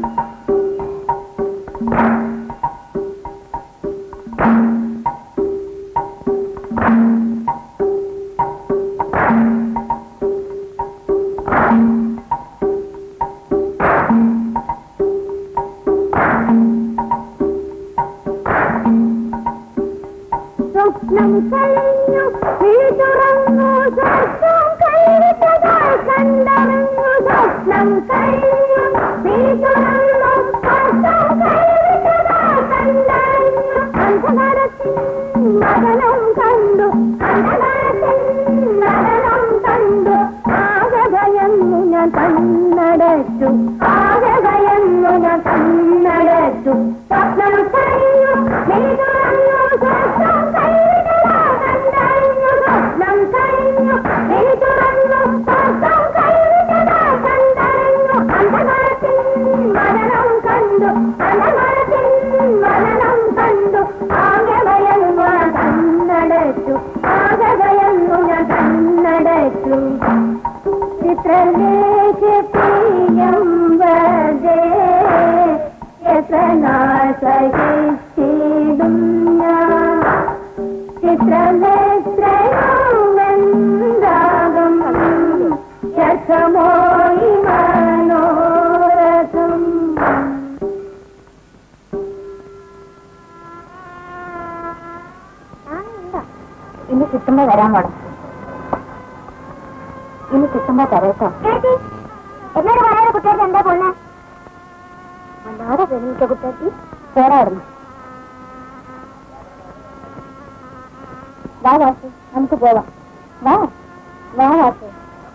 സ്വപ്നം കഴിഞ്ഞു വിഴി തുറന്നു സ്വപ്നം കഴിഞ്ഞതായി കണ്ടറിഞ്ഞു സ്വപ്നം കഴിഞ്ഞു വിഴി തുറന്നു സ്വപ്നം കഴിഞ്ഞതായി കണ്ടറിഞ്ഞു അന്ധകാരത്തിൻ മരണം കണ്ടു അന്ധകാരത്തിൻ മരണം കണ്ടു ആകെ ഭയന്നു ഞാൻ കണ്ണടച്ചു ആകെ ഭയന്നു ഞാൻ കണ്ണടച്ചു സ്വപ്നം കഴിഞ്ഞു വിഴി തുറന്നു സ്വപ്നം കഴിഞ്ഞതായി കണ്ടറിഞ്ഞു സ്വപ്നം കഴിഞ്ഞു വിഴി തുറന്നു സ്വപ്നം കഴിഞ്ഞതായി കണ്ടറിഞ്ഞു അന്ധകാരത്തിൻ മരണം കണ്ടു അന്ധകാരത്തിൻ മരണം കണ്ടു ആകെ ഭയന്നു ഞാൻ കണ്ണടച്ചു ആകെ ഭയന്നു ഞാൻ കണ്ണടച്ചു ചിത്രലേഖ പ്രിയം വദേ എത്ര സഹിച്ചിടും ഞാൻ ചിത്രമേത്രയാകം രസമോയി മനോരഥം ഇനി കിട്ടുമ്പോ വരാൻ പാടും ഇനി കിട്ടുമ്പോ തരേട്ടോ എന്നോട് പറയാതെ കുട്ടികൾക്ക് എന്താ കൊള്ളേ വല്ലാതെ പ്രേമിച്ച കുട്ടികൾക്ക് പോരായിരുന്നു വാ വാസു നമുക്ക് പോവാം വാ വാ വാസു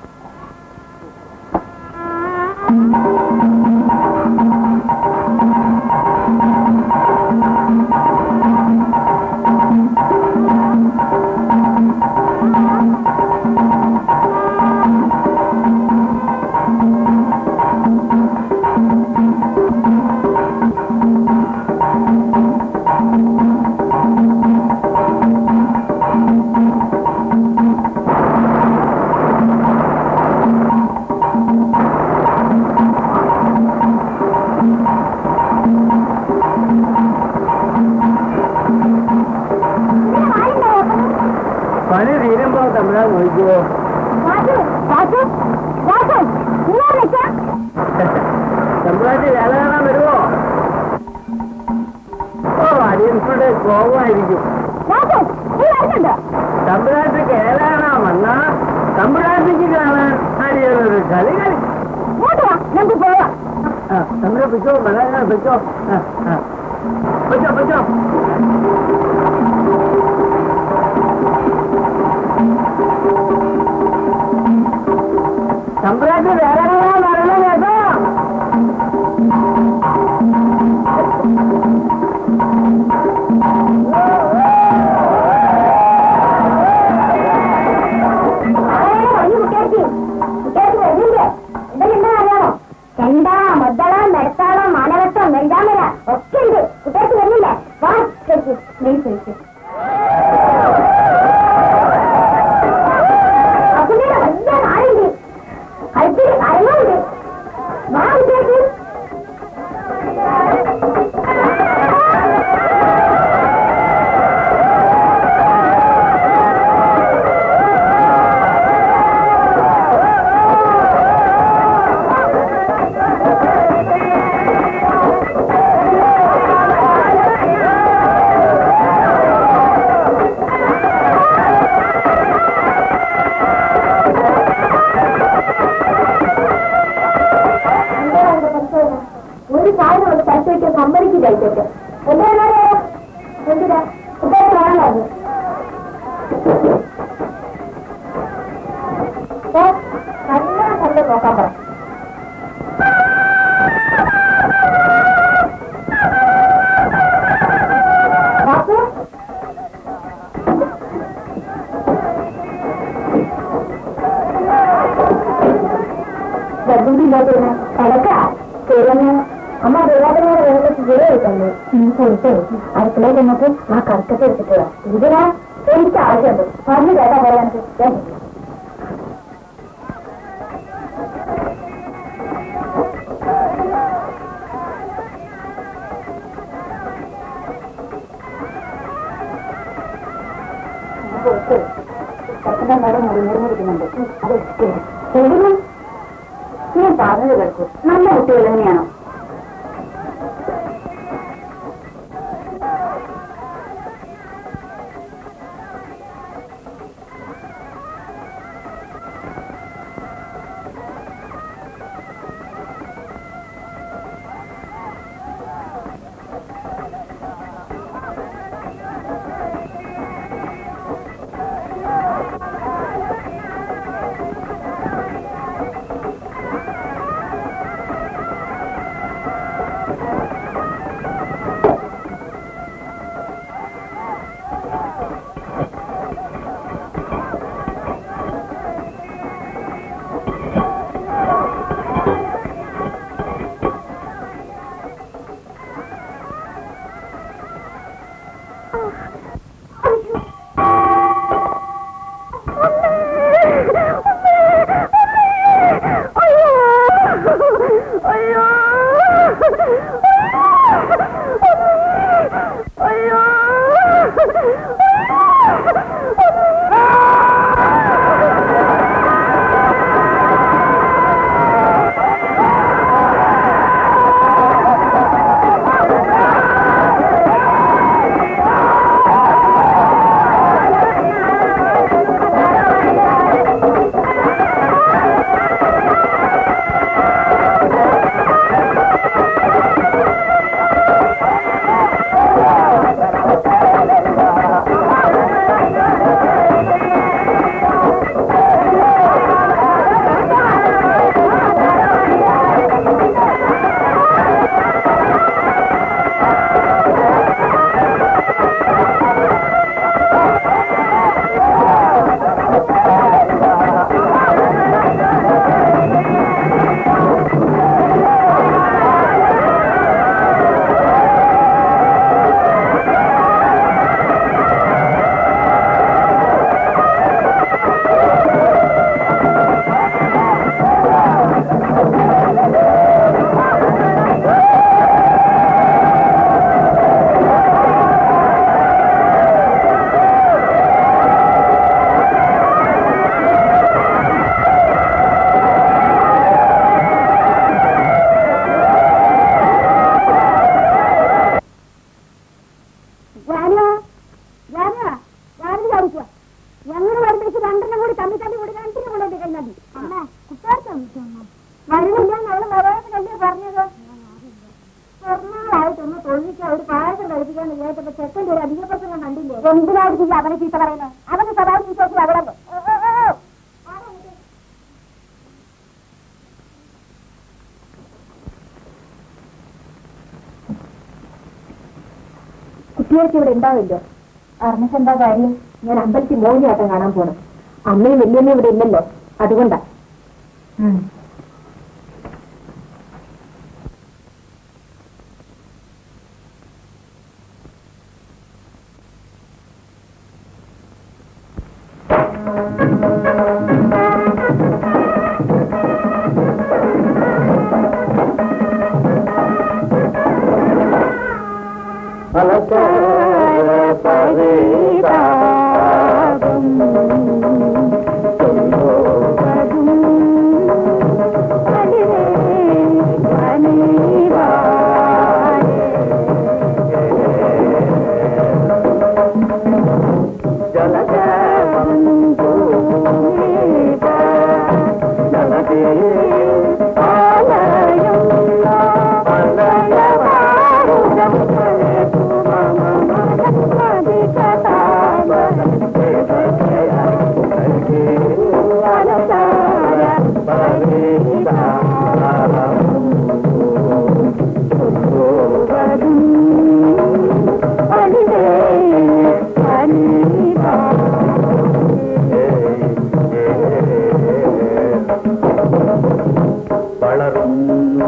പണി തീരുമ്പോ തമിഴാ നോക്കിയോ വാസു വാസു വാസു ഇങ്ങോട്ട് നിൽക്കാം തമിഴാറ്റ് വേല കാണാൻ വരുമോ ഓ അടിയൻസുടെ കോപമായിരിക്കും വാസു നീ വരുന്നുണ്ടോ തമിഴ്നാട്ടിൽ കേരള കാണാൻ വന്നാ തമിഴ്നാട്ടിക്ക് കാണാൻ അടിയൊരു കളി കളി ഇങ്ങോട്ട് വാ നമുക്ക് പോവാം ആ തമിഴ് പിച്ചോ വെള്ളം പിച്ചോ ആ ആ പിച്ചോ പിച്ചോ തമ്പുരാട്ടി വേറെ വരണം കേട്ടോ ചെണ്ട മുദ്ദള നെടുത്താളം മാനവത്വം നെഞ്ചാമര ഒക്കെ ഉണ്ട് കുട്ടികൾക്ക് വരുന്നില്ലേ വാ ശരിക്കും മെയ് ശരിക്കും അസുഖയുടെ വലിയ നാളുണ്ട് കഴുത്തിൽ അറിയാണ്ട് വാ വിട്ടേക്ക് ഒരു സാധനം കൊണ്ട് സ്ഥലത്ത് വെച്ച് സമ്മതിക്കില്ല ഇതൊക്കെ എന്താ എന്തിനാ കുട്ടികളെ കാണാനായിരുന്നു നല്ല കണ്ട് നോക്കാൻ പറ ബാപ്പു ഗർഭിണിയില്ലാതെ കിടക്ക കിടന്ന് അമ്മ വേദനയോടെ വേദനയ്ക്ക് വിലയിരുത്തല്ലേ നീ പോയിട്ട് അടുക്കളയിൽ നിന്നിട്ട് ആ കറുക്കത്തെ എടുത്തിട്ട് വാ. ഇതിനാ എനിക്ക് ആവശ്യമുണ്ട് പറഞ്ഞു കേട്ടാ പോലെ എനിക്ക് ഞാൻ ചെയ്യാം. പോയിട്ട് കറുക്കന്റെ നേരം മുറിഞ്ഞിരിക്കുന്നുണ്ട് അത് എഴുതുന്നു ഞാൻ പറഞ്ഞത് കേൾക്കൂ നല്ല കുട്ടികൾ തന്നെയാണോ ജാനുവാ ജാനുവാ രാവിലെ ചാടിക്കുക ഞങ്ങൾ വരുമ്പോഴേക്ക് രണ്ടെണ്ണം കൂടി തമ്മി തമ്മി കൂടി രണ്ടിനും കൂടെ എന്റെ കൈ നന്ദി അമ്മ കുട്ടികൾക്ക് വരുന്നില്ല അവള് മറവത്തിനല്ലേ പറഞ്ഞത് സ്വർണ്ണങ്ങളായിട്ടൊന്ന് തൊഴിലിക്കാൻ ഒരു പായസം കഴിപ്പിക്കാന്ന് കേട്ടപ്പോ ചെക്കൻ്റെ ഒരു അധിക പ്രസംഗം കണ്ടില്ലേ എന്തിനായിരിക്കും അവനെ ചീത്ത പറയുന്നത് അവന് സ്വഭാവം ചീത്ത നോക്കി അവിടെ കുട്ടികൾക്ക് ഇവിടെ ഉണ്ടാവില്ലോ അറിഞ്ഞിട്ട് എന്താ കാര്യം ഞാൻ അമ്പലത്തിൽ മോഹിനിയാട്ടം കാണാൻ പോണം അമ്മയും വല്യമ്മയും ഇവിടെ ഇല്ലല്ലോ അതുകൊണ്ടാ വളരുന്നു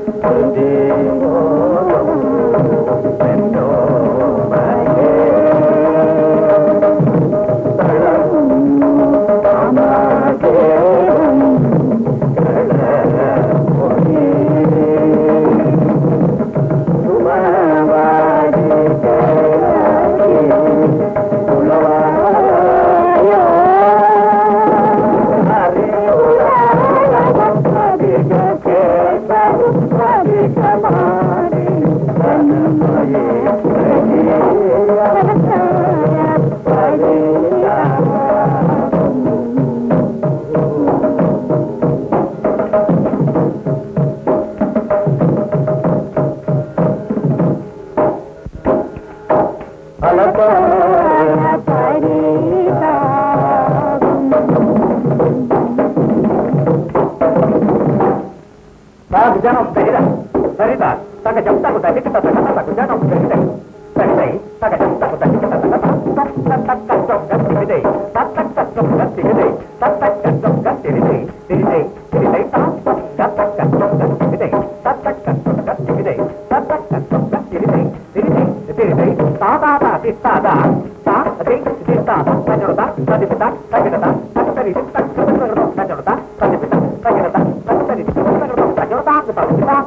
Jangan berita, berita. Tak jam tak tak kita tak tak tak jangan berita. Berita, tak jam tak tak kita tak tak tak tak tak tak tak tak berita. Tak tak tak tak tak berita. Tak tak tak tak tak berita. Berita, berita tak tak tak tak tak berita. Tak tak tak tak tak berita. Tak tak tak tak tak berita. Berita, berita. Tak tak tak tak tak. Tak, adik, adik tak tak. Tanya tak, tadi tak, tadi tak, tadi tadi tak, tadi tak, tanya tak, tadi tak, tadi tak, tadi tadi tak, tadi tak,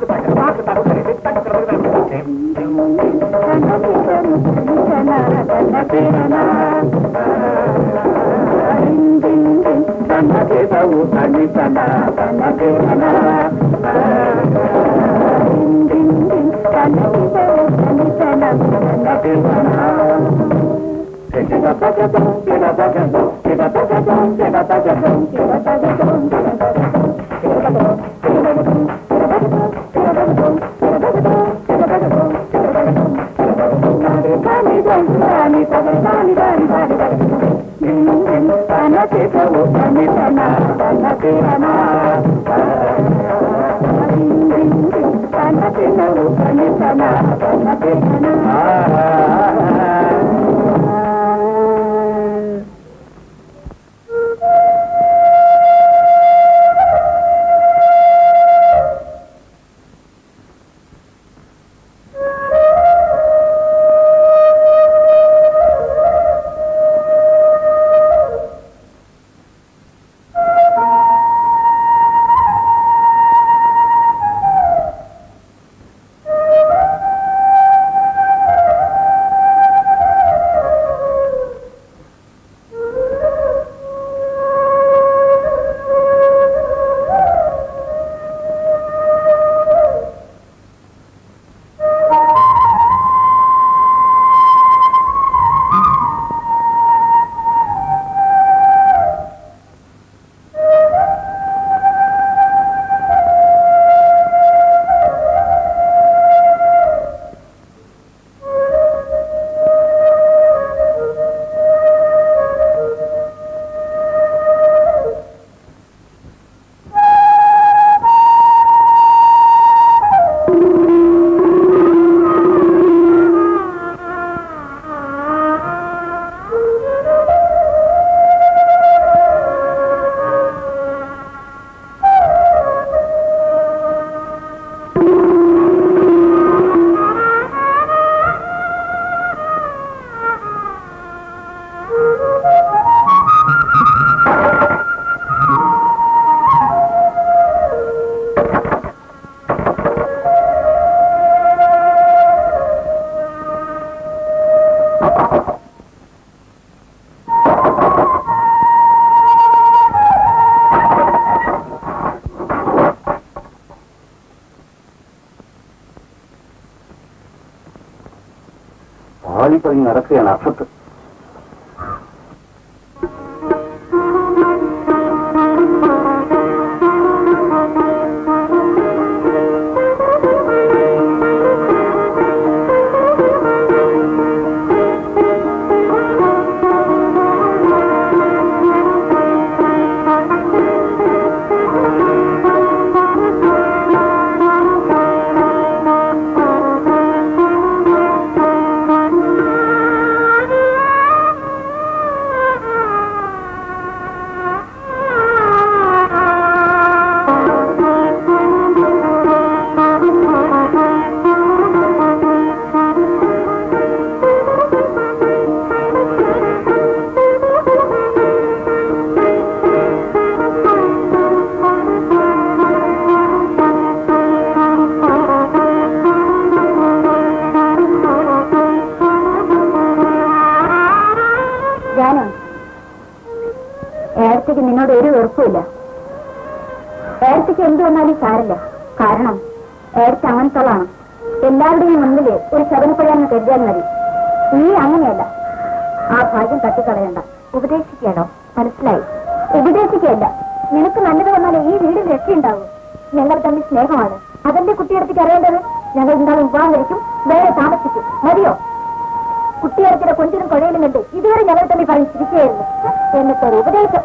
പാളിപ്പറങ്ങി നടക്കുകയാണ് അർത്ഥത്ത് എന്ത് വന്നാലും സാരില്ല കാരണം ഏടത്ത് അങ്ങനത്തുള്ളതാണ് എല്ലാവരുടെയും മുന്നില് ഒരു ശബനപ്പഴയാന്ന് കരുതിയാൽ മതി നീ അങ്ങനെയല്ല ആ ഭാഗ്യം തട്ടിക്കളയണ്ട ഉപദേശിക്കണോ മനസ്സിലായി ഉപദേശിക്കല്ല നിനക്ക് നല്ലത് വന്നാലേ ഈ വീടിൽ രക്ഷയുണ്ടാവും ഞങ്ങൾ തമ്മിൽ സ്നേഹമാണ് അതെന്റെ കുട്ടിയെടുത്തേക്ക് അറിയേണ്ടത് ഞങ്ങൾ എന്തായാലും വിവാഹം കഴിക്കും വേറെ താമസിക്കും മതിയോ കുട്ടിയെടുത്തിടെ കൊഞ്ചിനും കുഴയിലും കണ്ട് ഇതുവരെ ഞങ്ങൾ തമ്മിൽ പറഞ്ഞ് ചിരിക്കുകയായിരുന്നു എന്നിട്ട് ഒരു ഉപദേശം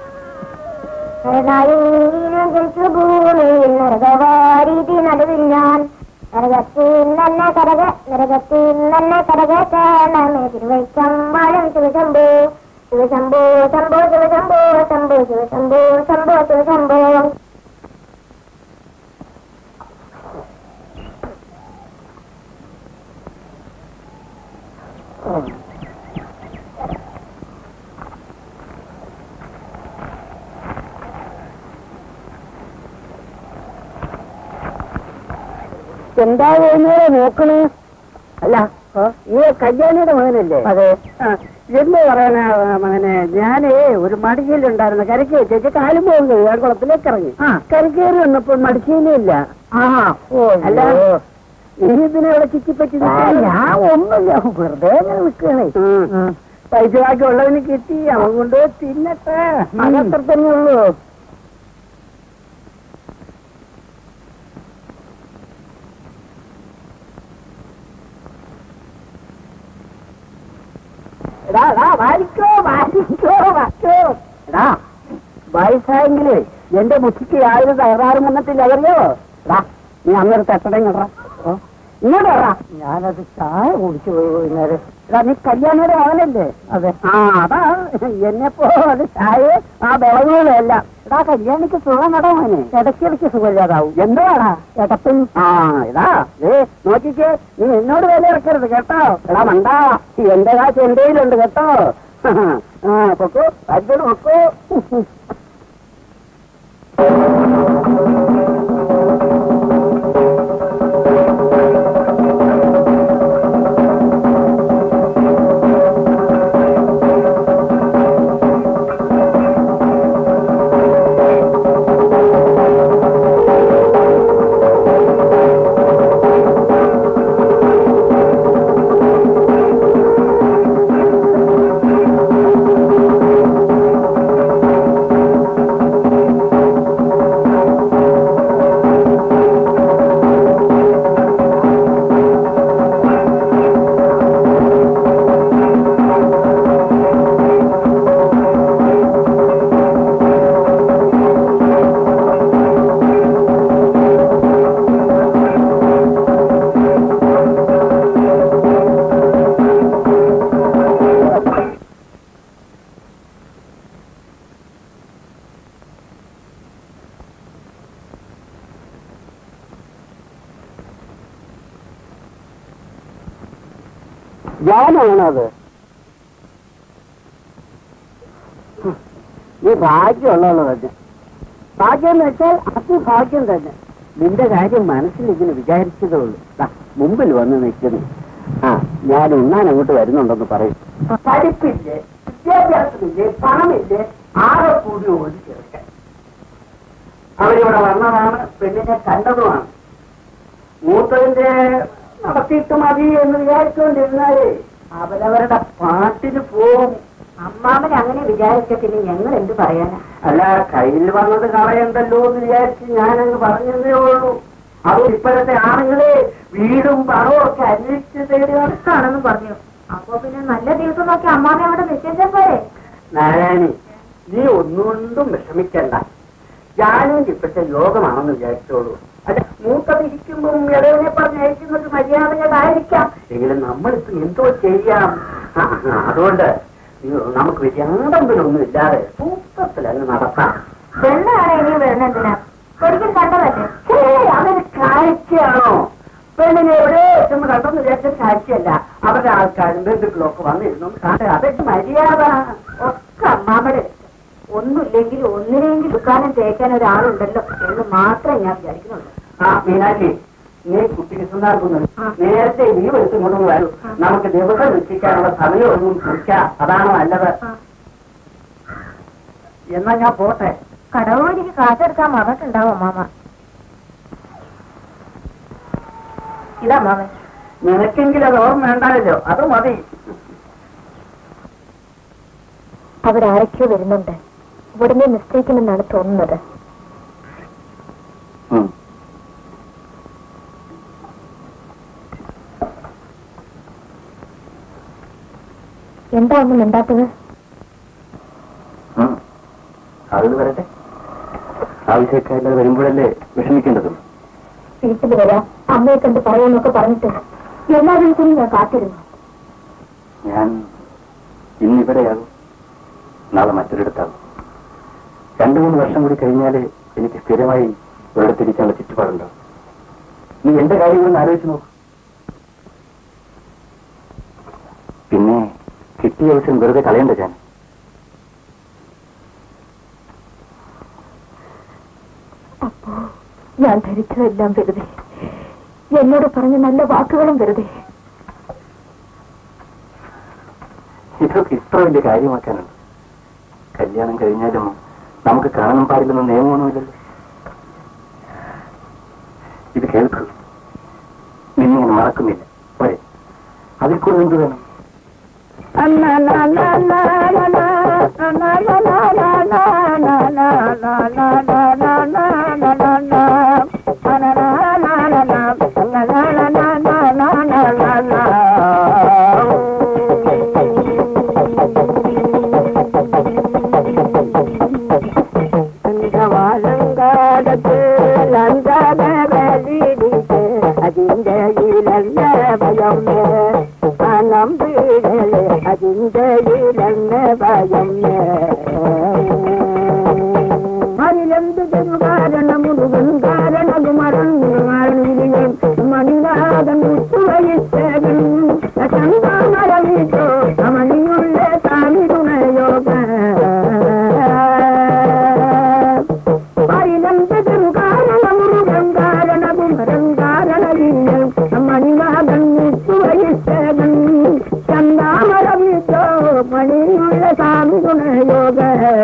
ഭൂമിയിൽ നരകവാരീതി നടുവിൽ ഞാൻ നരകത്തിൽ തന്നെ കരക നരകത്തിൽ തന്നെ കരക കേണമേ തിരുവൈക്കമ്പാടും ശിവശംഭോ ശിവശംഭോ ശംഭോ ശിവശംഭോ ശംഭോ ശിവശംഭോ ശംഭോ ശിവശംഭോ എന്താ ചെയ്യുന്നത് നോക്കണേ അല്ല ഈ കല്യാണിയുടെ മകനല്ലേ അതെ എന്ന് പറയണ മകനെ ഞാനേ ഒരു മടിക്കയിലുണ്ടായിരുന്നു കരക്ക് ചേച്ചി കാലും പോകും കുളത്തിലേക്ക് ഇറങ്ങി കരക്കേറി വന്നപ്പോൾ മടിക്കയിലില്ല അല്ല ഇനി ഇതിനെ ഇവിടെ ചുറ്റിപ്പറ്റി ഞാൻ ഒന്നുമില്ല വെറുതെ നിൽക്കണേ പൈസ ബാക്കി ഉള്ളതിന് കിട്ടി അവൻ കൊണ്ട് തിന്നട്ടെ അതത്ര തന്നെ ഉള്ളൂ എടാ എടാ വാരിക്കോ വാരിക്കോ വാരിക്കോ എടാ വയസ്സായെങ്കിലേ എന്റെ ബുദ്ധിക്ക് യാതൊരു തകരാറും വന്നിട്ടില്ല അറിയോ എടാ നീ അന്നൊരു തട്ടടം കേട്ടാ ഇങ്ങോട്ട് വരാ ഞാനത് ചായ കുടിച്ചു പോയി വൈകുന്നേരം എടാ നീ കല്യാണിയുടെ മകനല്ലേ അതെ ആ അതാ എന്നെ പോലെ ചായ ആ വിളവുകളും എല്ലാം എടാ കല്യാണിക്ക് സുഖം കടോ മോനെ ഇടയ്ക്കിടയ്ക്ക് സുഖമില്ലാതാവും എന്തുവാടാ എടപ്പൻ ആ ഇതാ ഏ നോക്കിക്കേ നീ എന്നോട് വില ഇറക്കരുത് കേട്ടോ എടാ മണ്ടാ എന്റെ കാശ് എന്റെ കയ്യിലുണ്ട് കേട്ടോ ആ പൊക്കോ അച്ഛൻ പൊക്കോ ഞാനാണത് നീ ഭാഗ്യമുള്ളത് തന്നെ ഭാഗ്യം എന്ന് വെച്ചാൽ അത് ഭാഗ്യം തന്നെ നിന്റെ കാര്യം മനസ്സിൽ ഇങ്ങനെ വിചാരിച്ചതേ ഉള്ളൂ ദാ, മുമ്പിൽ വന്ന് നിൽക്കുന്നു ആ ഞാൻ ഉണ്ണാൻ അങ്ങോട്ട് വരുന്നുണ്ടെന്ന് പറയും പഠിപ്പില്ലേ വിദ്യാഭ്യാസമില്ലേ പണമില്ലേ ആരെ കൂടി ഓടി ചേർക്കാൻ അവരിവിടെ വന്നതാണ് പെണ്ണിനെ കണ്ടതുമാണ് മൂത്തതിന്റെ നടത്തിയിട്ട് മതി എന്ന് വിചാരിച്ചുകൊണ്ടിരുന്നാലേ അവരവരുടെ പാട്ടിന് പോവും അമ്മാമൻ അങ്ങനെ വിചാരിച്ചിട്ടില്ല ഞങ്ങൾ എന്ത് പറയാനാ അല്ല കയ്യിൽ വന്നത് കളയണ്ടല്ലോ എന്ന് വിചാരിച്ച് ഞാനങ്ങ് പറഞ്ഞതേ ഉള്ളൂ അത് ഇപ്പോഴത്തെ ആണുങ്ങളെ വീടും പണവും ഒക്കെ അന്വേഷിച്ച് തേടുകയാണ് ആണെന്ന് പറഞ്ഞു അപ്പൊ പിന്നെ നല്ല ദിവസം നോക്കി അമ്മാമ അവിടെ നിശ്ചയിച്ചാൽ പോരെ നാരായണി നീ ഒന്നുകൊണ്ടും വിഷമിക്കണ്ട ഞാനും ഇപ്പോഴത്തെ യോഗമാണെന്ന് വിചാരിച്ചോളൂ അല്ല മൂത്തതിരിക്കുമ്പം ഇടവിനെ പറഞ്ഞയക്കുന്നത് മര്യാദകളായിരിക്കാം എങ്കിലും നമ്മളിപ്പോ എന്തോ ചെയ്യാം ആ, ആ, അതുകൊണ്ട് നീ നമുക്ക് വിചാരമ്പലൊന്നും ഇല്ലാതെ സൂത്രത്തിൽ അങ്ങ് നടത്താം പെണ്ണാണ് ഇനി വരുന്നെന്തിനാ ഒരിക്കൽ കണ്ടതല്ലേ ഛേ, അതൊരു കാഴ്ചയാണോ പെണ്ണിനെ എവിടെ ചെന്ന് കണ്ടെന്ന് വിചാരിച്ച കാഴ്ചയല്ല അവരുടെ ആൾക്കാരും ബന്ധുക്കളും ഒക്കെ വന്നിരുന്നു കാണുക അതൊക്കെ മര്യാദ ഒക്കെ അമ്മാമ്മയുടെ ഒന്നുമില്ലെങ്കിൽ ഒന്നിനെങ്കിലും ദുഃഖാനം തേക്കാൻ ഒരാളുണ്ടല്ലോ എന്ന് മാത്രമേ ഞാൻ വിചാരിക്കുന്നുള്ളൂ ആ മീനാക്ഷി നീ കുട്ടിക്ക് സുന്ദർക്കുന്നു ആ. നേരത്തെ നീ എടുത്തും കൊണ്ടു വരൂ നമുക്ക് ദിവസം നിശ്ചയിക്കാനുള്ള സമയമൊന്നും കുറിക്കാം അതാണ് നല്ലത് എന്നാ ഞാൻ പോട്ടെ കടവുവലിക്ക് കാശെടുക്കാൻ മറന്നിട്ടുണ്ടാവും അമ്മാമ ഇതാ മാമൻ നിനക്കെങ്കിലും അത് ഓർമ്മ വേണ്ടാലോ അത് മതി അവിടെ ആരൊക്കെയോ വരുന്നുണ്ട് ഉടനെ നിശ്ചയിക്കുമെന്നാണ് തോന്നുന്നത് ഉം. എന്താ ഒന്നും മിണ്ടാത്തത് ഉം. ആളുകൾ വരട്ടെ ആവശ്യക്കാരില്ലാതെ വരുമ്പോഴല്ലേ വിഷമിക്കേണ്ടതും വീട്ടിൽ വരാം അമ്മയെ കണ്ട് പറയാന്നൊക്കെ പറഞ്ഞിട്ട് എല്ലാവരും കൂടി ഞാൻ കാത്തിരുന്നു ഞാൻ ഇന്നിവിടെയാകും നാളെ മറ്റൊരിടത്താകും രണ്ടു മൂന്ന് വർഷം കൂടി കഴിഞ്ഞാല് എനിക്ക് സ്ഥിരമായി ഇവിടെ തിരിക്കാനുള്ള ചുറ്റുപാടുണ്ടോ നീ എന്റെ കാര്യങ്ങളൊന്ന് ആലോചിച്ച് നോക്ക് പിന്നെ കിട്ടിയ അവസരം വെറുതെ കളയണ്ട ഞാൻ അപ്പോ ഞാൻ ധരിച്ചതെല്ലാം വെറുതെ എന്നോട് പറഞ്ഞ നല്ല വാക്കുകളും വെറുതെ ഇതൊക്കെ ഇത്ര വലിയ കാര്യമാക്കാനുണ്ട് കല്യാണം കഴിഞ്ഞാലും നമുക്ക് കാണാൻ പാടില്ലെന്ന നിയമമൊന്നുമില്ലല്ലോ ഇത് കേൾക്കൂ നിന്നിങ്ങനെ മറക്കുന്നില്ല പോരെ അതിൽ കൂടുതൽ എന്ത് വേണം വാലങ്കാലത്ത് ലങ്കന വലിടിച്ച് അതിന്റെ ഇലല്ല ഭയം നമ്പിടല് അതിന്റെ ഇലന്ന ഭയം അതിലെന്ത് കാരണം മുഴുവൻ കാരണത് മറന്നു മണിനാഥൻ വിട്ടുവയിച്ചേകൻ ചന്ദമരവിട്ടോ അമണിയുള്ള സ്വാമി തുണയോഗ പൈലന്തരും കാരണമുരുകൻ കാരണവും കാരണവില്യം മണിനാഥൻ വിട്ടുവയിച്ചേകൻ ചന്ദാമരവിട്ടോ മണിയുള്ള സ്വാമി തുണയോഗ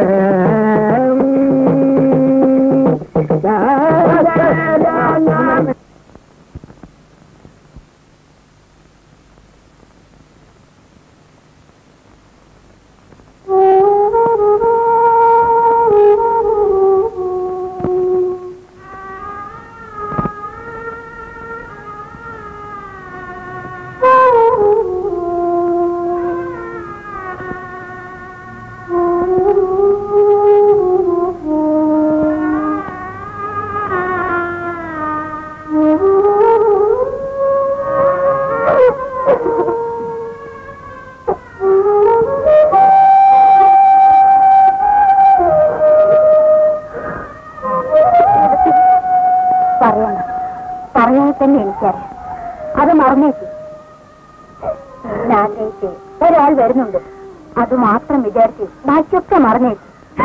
പറയണം പറയാൻ തന്നെ എനിക്കറിയാം അത് മറന്നേക്ക് എന്നെ ആഗ്രഹിച്ച് ഒരാൾ വരുന്നുണ്ട് അത് മാത്രം വിചാരിച്ച് ബാക്കിയൊക്കെ മറന്നേക്ക്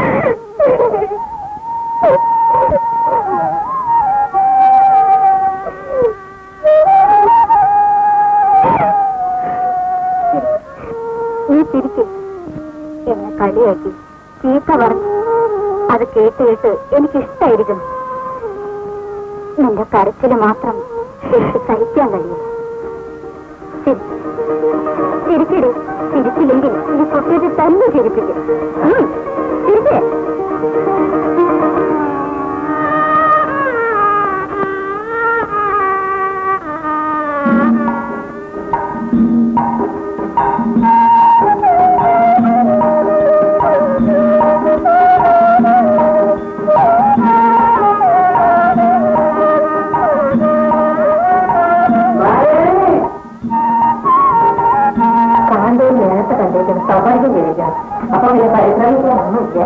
നീ തിരിച്ച് എന്നെ കളിയാക്കി ചീത്ത പറഞ്ഞു അത് കേട്ട് കേട്ട് എനിക്കിഷ്ടായിരിക്കുന്നു നിന്റെ കരച്ചില് മാത്രം എനിക്ക് സഹിക്കാൻ കഴിയും ചിരി- ചിരിക്കടി ചിരിച്ചില്ലെങ്കിൽ ഈ കുട്ടിയെ തന്നെ ചിരിപ്പിക്കും ഉം, ചിരിക്ക്. കാന്തയിൽ നേരത്തെ കണ്ടേക്കുന്ന സൗഭാഗ്യം ചെയ്യുക അപ്പൊ പിന്നെ പരിശ്രമിക്കാനൊന്നുമില്ല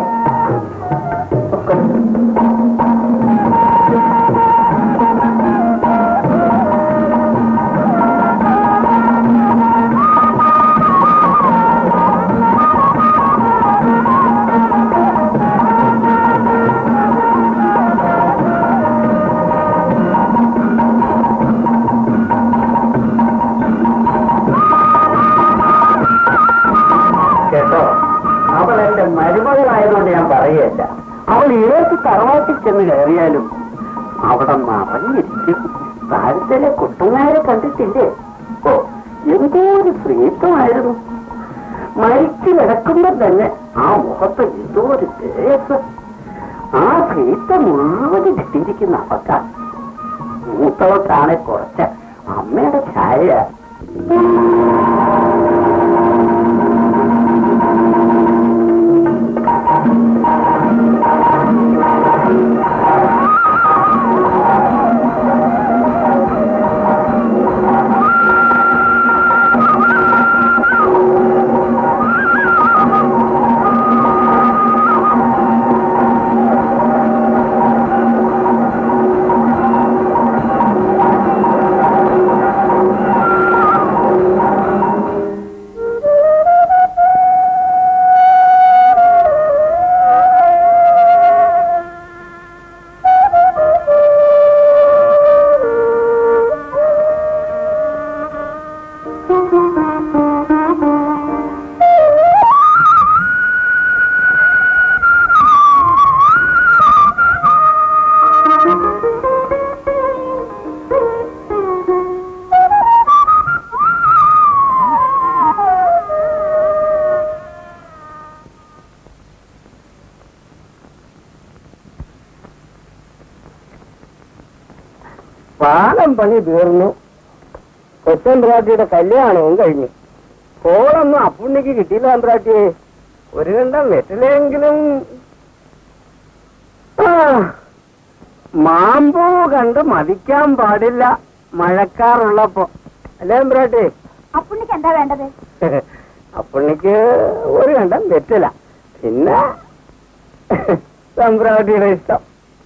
കേട്ടോ അവൾ എന്റെ മരുമകളായതുകൊണ്ട് ചെന്ന് കയറിയാലും അവിടെ മറഞ്ഞിരിക്കും താഴത്തിലെ കുട്ടനാരെ കണ്ടിട്ടില്ലേ ഓ എന്തോ ഒരു പ്രീതമായിരുന്നു മരിച്ചു കിടക്കുമ്പോൾ തന്നെ ആ മുഖത്ത് എന്തോ ഒരു തേജസ് ആ പ്രീത മുഴുവൻ കിട്ടിയിരിക്കുന്ന അവക്ക മൂത്തവക്കാണ് കുറച്ച് അമ്മയുടെ ഛായ പാലം പണി തീർന്നു കൊച്ചമ്പ്രാട്ടിയുടെ കല്യാണവും കഴിഞ്ഞു ഫോളൊന്നും അപ്പുണ്ണിക്ക് കിട്ടിയില്ല അമ്പ്രാട്ടിയെ ഒരു കണ്ടം വെറ്റിലെങ്കിലും ആ, മാമ്പൂ കണ്ട് മതിക്കാൻ പാടില്ല മഴക്കാറുള്ളപ്പോ അല്ലേ അമ്പ്രാട്ടി അപ്പുണ്ണിക്ക് എന്താ വേണ്ടത് അപ്പുണ്ണിക്ക് ഒരു കണ്ടം വെറ്റില പിന്നെ സമ്പ്രാട്ടിയുടെ ഇഷ്ടം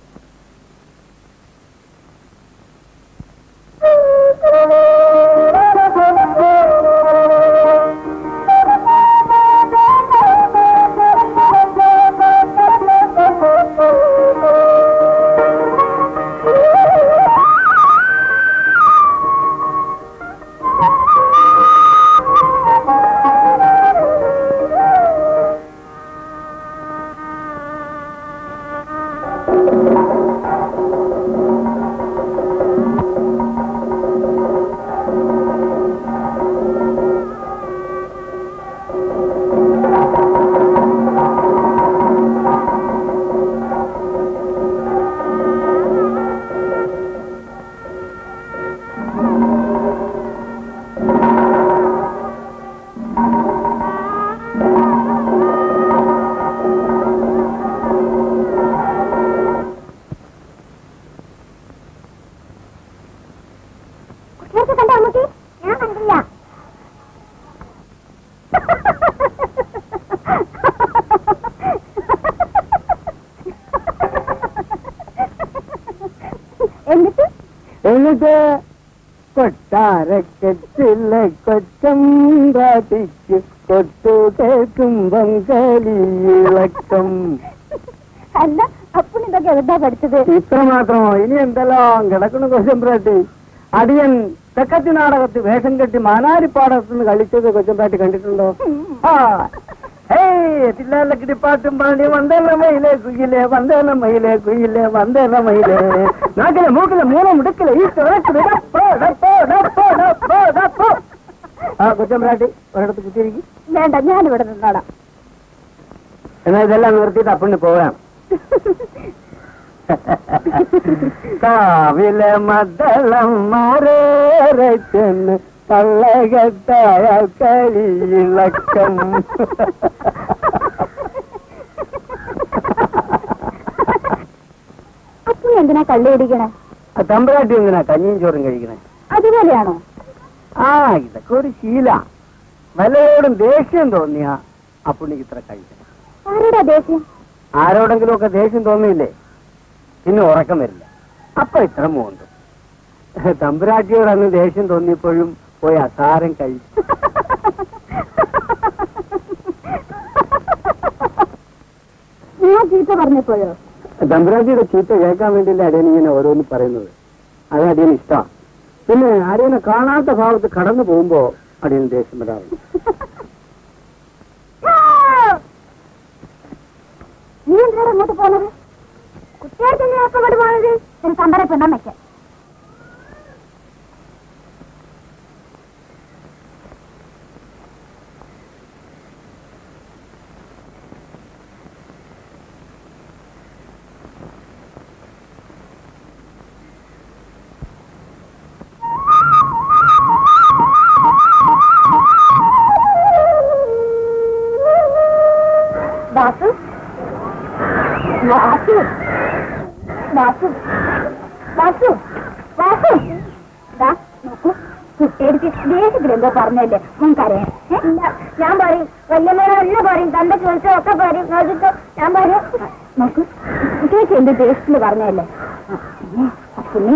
കുട്ടികൾക്ക് കണ്ട അമ്മക്ക് ഞാൻ കണ്ടില്ല എന്നിട്ട് എന്നിട്ട് കൊട്ടാരക്കെട്ടിലെ കൊച്ചം കാട്ടിക്ക് കൊട്ടു കേൾക്കുമ്പം കലിയിളക്കം അല്ല അപ്പുണ്ണിതൊക്കെ എവിടാ പഠിച്ചത് ഇത്ര മാത്രമോ ഇനി എന്തെല്ലാം കിടക്കണ കൊച്ചമ്പ്രാട്ടി അടിയൻ തെക്കത്തി നാടകത്ത് വേഷം കെട്ടി മാനാരിപ്പാടത്തുനിന്ന് കളിച്ചത് കൊച്ചമ്പ്രാട്ടി കണ്ടിട്ടുണ്ടോ ആ ഹേയ് തില്ലാലക്കിടി പാട്ടും പാടി വന്തേല മയിലേ കുയിലേ വന്തേല മയിലേ കുയിലേ വന്തേല മയിലേ നാക്കിലെ മൂക്കിലെ മൂലം മുടുക്കിലെ ഈ തുറക്കിലെ ഡപ്പോ ഡപ്പോ ഡപ്പോ ഡപ്പോ ഡപ്പോ ആ കൊച്ചമ്പ്രാട്ടി ഒരിടത്ത് കുത്തിയിരിക്കും വേണ്ട ഞാനിവിടെ നിന്നോടാം എന്നാൽ ഇതെല്ലാം നിർത്തിയിട്ട് അപ്പണ്ണി പോകാം കാവിലെ മദ്ദളം മാറേറച്ചെന്ന് കള്ളകത്തായ കരിയിളക്കം അപ്പുണ്ണി എന്തിനാ കള്ളി പിടിക്കണേ തമ്പരാട്ടി എന്തിനാ കഞ്ഞിയും ചോറും കഴിക്കണേ അതുപോലെയാണോ ആ ഇതൊക്കെ ഒരു ശീല വല്ലവരോടും ദേഷ്യം തോന്നിയ അപ്പുണ്ണിക്ക് ഇത്ര കഴിക്കണം ആരുടെ ദേഷ്യം ആരോടെങ്കിലും ഒക്കെ ദേഷ്യം തോന്നിയില്ലേ പിന്നെ ഉറക്കം വരില്ല അപ്പൊ ഇത്ര മൂന്ന് തമ്പുരാട്ടിയോട് അന്ന് ദേഷ്യം തോന്നിയപ്പോഴും പോയി അസാരം കഴിച്ചു ഞാൻ ചീത്ത പറഞ്ഞപ്പോഴോ തമ്പുരാട്ടിയുടെ ചീത്ത കേൾക്കാൻ വേണ്ടിയില്ല അടിയൻ ഇങ്ങനെ ഓരോന്ന് പറയുന്നത് അത് അടിയൻ ഇഷ്ടമാണ് പിന്നെ അടിയനെ കാണാത്ത ഭാഗത്ത് കടന്നു പോകുമ്പോ അടിയന് ദേഷ്യം വരാറുണ്ട് നീ എന്തിനാണ് അങ്ങോട്ട് പോകുന്നത് കുട്ടികൾക്ക് എന്തിനാ ഇപ്പൊ ഇങ്ങോട്ട് പോകുന്നത് ഒരു സമ്പറ പെണ്ണമ്മയ്ക്ക് വാസു വാസു വാസു വാസു വാസു ദാ, നോക്കൂ കുട്ടിയെടുത്ത് ദേശത്തിലെന്തോ പറഞ്ഞല്ലേ മുൻ കരയാൻ ഇല്ല ഞാൻ പറയും വല്യമ്മേനെ എല്ലാം പറയും തന്റെ ചോദിച്ചോ ഒക്കെ പറയും നോക്കിട്ടോ ഞാൻ പറയും നോക്കൂ കുട്ടിയൊക്കെ എന്റെ ദേശത്തിൽ പറഞ്ഞല്ലേ പിന്നെ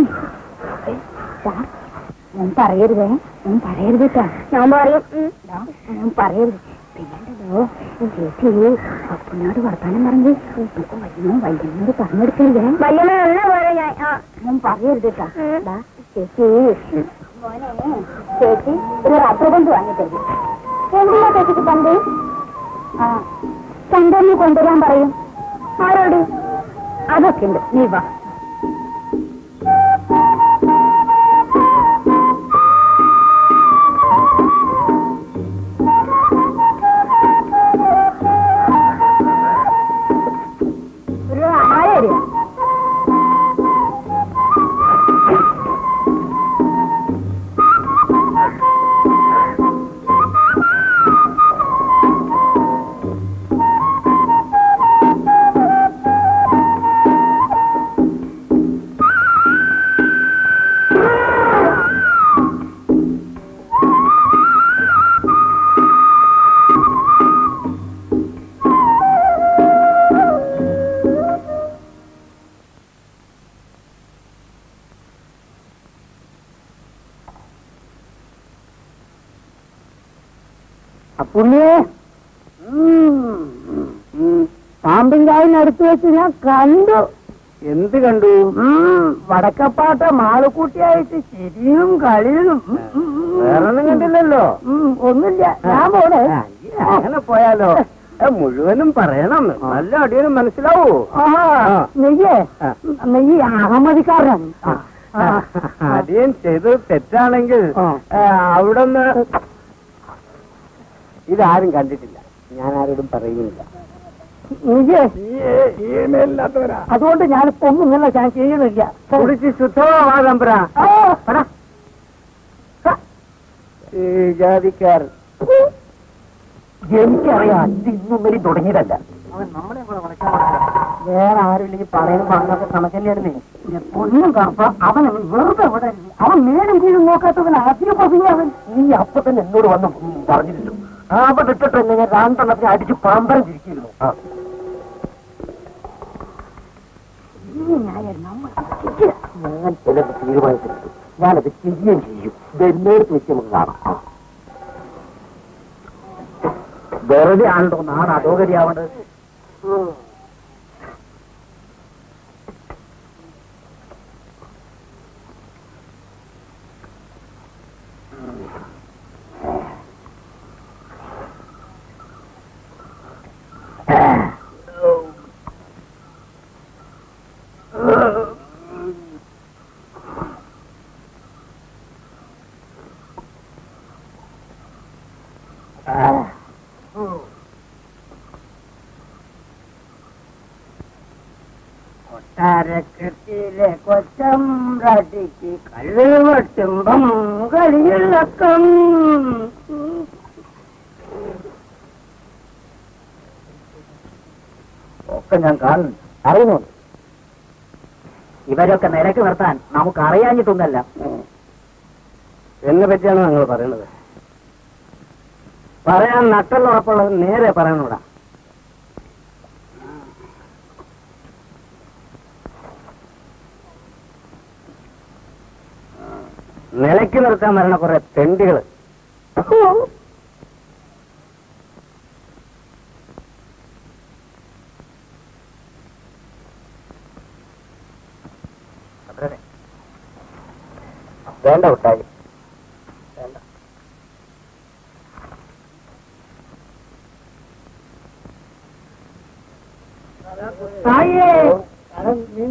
ഞാൻ പറയരുതേ ഞാൻ പറയരുത് കേട്ടോ ഞാൻ പറയും ദാ, ഞാൻ പറയരുത് പിന്നെണ്ടല്ലോ ചേച്ചി അപ്പനോട് വർത്താനം പറഞ്ഞ് ഇപ്പൊ വല്യമ്മ വല്യമ്മയോട് പറഞ്ഞെടുക്കരുതേ ഞാൻ പറയരുത് കേട്ടോ ദാ, ചേച്ചി മോനെ ചേച്ചി ഒരു റബ്ബർ കൊണ്ട് വാങ്ങിത്തരും എന്തിനാ ചേച്ചിക്ക് പന്ത് ആ ചന്ദ്രനെ കൊണ്ടുവരാൻ പറയും ആരോട് അതൊക്കെ ഉണ്ട് നീ വാ ഒരു ആയിരം പുണ്യേ പാമ്പിൻകാവിനടുത്ത് വെച്ച് ഞാൻ കണ്ടു എന്ത് കണ്ടു വടക്കപ്പാട്ട മാളുകൂട്ടിയായിട്ട് ശരിയും കളിയും വേറൊന്നും കണ്ടില്ലല്ലോ ഒന്നുമില്ല ഞാൻ പോണേ അങ്ങനെ പോയാലോ മുഴുവനും പറയണം നല്ല അടിയനും മനസ്സിലാവൂ നെയ്യേ നെയ്യ് അഹമ്മദിക്കാരൻ അടിയൻ ചെയ്തത് തെറ്റാണെങ്കിൽ അവിടുന്ന് ഇതാരും കണ്ടിട്ടില്ല ഞാൻ ആരോടും പറയുന്നില്ല അതുകൊണ്ട് ഞാനിപ്പോ ഒന്നും ഇങ്ങനെ ഞാൻ ചെയ്യുന്നില്ല കുടിച്ച് ശുദ്ധമാവാ തമ്പുര ജാതിക്കാരൻ എനിക്കറിയാം ഇത് ഇന്നും വരെ തുടങ്ങിയതല്ല അവൻ നമ്മളെ കൂടെ വളയ്ക്കാൻ വേറെ ആരുമില്ലെങ്കിൽ പറയുമ്പോ അന്നൊക്കെ കണക്കല്ലായിരുന്നേ പൊന്നും കറുപ്പ അവൻ വെറുതെ ഇവിടെ ഇരുന്നു. അവൻ മേലും കീഴും നോക്കാത്തവൻ അധികം പതിഞ്ഞ അവൻ നീ അപ്പൊ തന്നെ എന്നോട് വന്ന് പറഞ്ഞിരുന്നു അവിടെ ഇട്ടിട്ട് എന്നെ ഞാൻ രണ്ടെണ്ണത്തിന് അടിച്ച് പാമ്പരം ചിരിക്കുന്നു ഞാൻ ചിലത് തീരുമാനിച്ചിട്ടുണ്ട് ഞാനത് ചെയ്യുകയും ചെയ്യും ഇതെന്നോട് വെച്ച് നമുക്ക് കാണാം വെറുതെ ആണല്ലോ നാട് അധോഗതിയാവേണ്ടത് കൊട്ടാരക്കെട്ടിലെ കൊച്ചം റടിക്ക് കള്ള് വെട്ടുമ്പം കളിയിളക്കം ഒക്കെ ഞാൻ കാണുന്നു അറിയുന്നുണ്ട് ഇവരൊക്കെ നിരക്ക് നിർത്താൻ നമുക്ക് അറിയാഞ്ഞിട്ടൊന്നല്ല എന്നെ പറ്റിയാണ് നിങ്ങൾ പറയുന്നത് പറയാൻ നട്ടുള്ളുറപ്പുള്ളത് നേരെ പറയണൂടാ നിലയ്ക്ക് നിർത്താൻ വരണ കുറെ തെണ്ടികള് വേണ്ട കുട്ടായി വേണ്ട തായേ നീ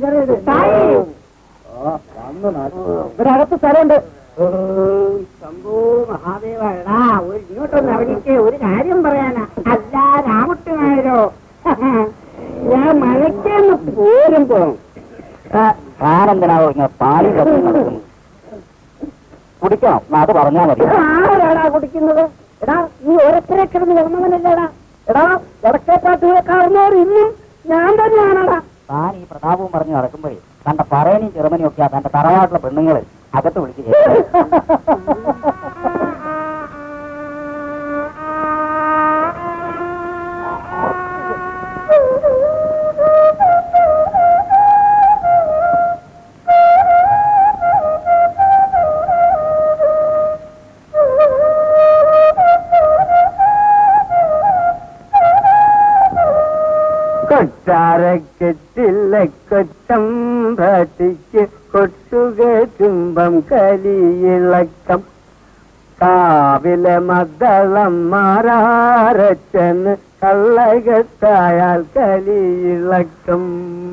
ഇവിടെ അകത്ത് സ്ഥലമുണ്ട് ശംഭു മഹാദേവ എടാ ഒരു ഇങ്ങോട്ടൊന്ന് ഇറങ്ങിക്ക് ഒരു കാര്യം പറയാനാ അല്ല രാമുട്ടുമാരോ ഞാൻ മഴയ്ക്കെന്ന് പോരുമ്പോ താനെന്തിനാവോ ഇങ്ങനെ പാലി കത്തി നടക്കുന്നു കുടിക്കണം എന്നാ അത് പറഞ്ഞാ മതി ആരാടാ കുടിക്കുന്നത് എടാ നീ ഓരോരുത്തരെ കിടന്ന് വന്നവനല്ലേടാ എടാ വടക്കേപ്പാട്ടുകാരനോട് ഇന്നും ഞാൻ തന്നെയാണടാ താൻ ഈ പ്രതാപവും പറഞ്ഞ് നടക്കുമ്പോഴേ തന്റെ പറയനും ചെറുമനും ഒക്കെ തന്റെ തറവാട്ടിലെ പെണ്ണുങ്ങള് അകത്ത് വിളിക്കുക കൊട്ടാരക്കെട്ടില്ല കൊച്ചം ഭട്ടിക്ക് കൊട്ടുക ചുംബം കലിയിളക്കം കാവിലെ മദ്ദളം മാറാരച്ചന് കള്ളകത്തായാൽ കലിയിളക്കം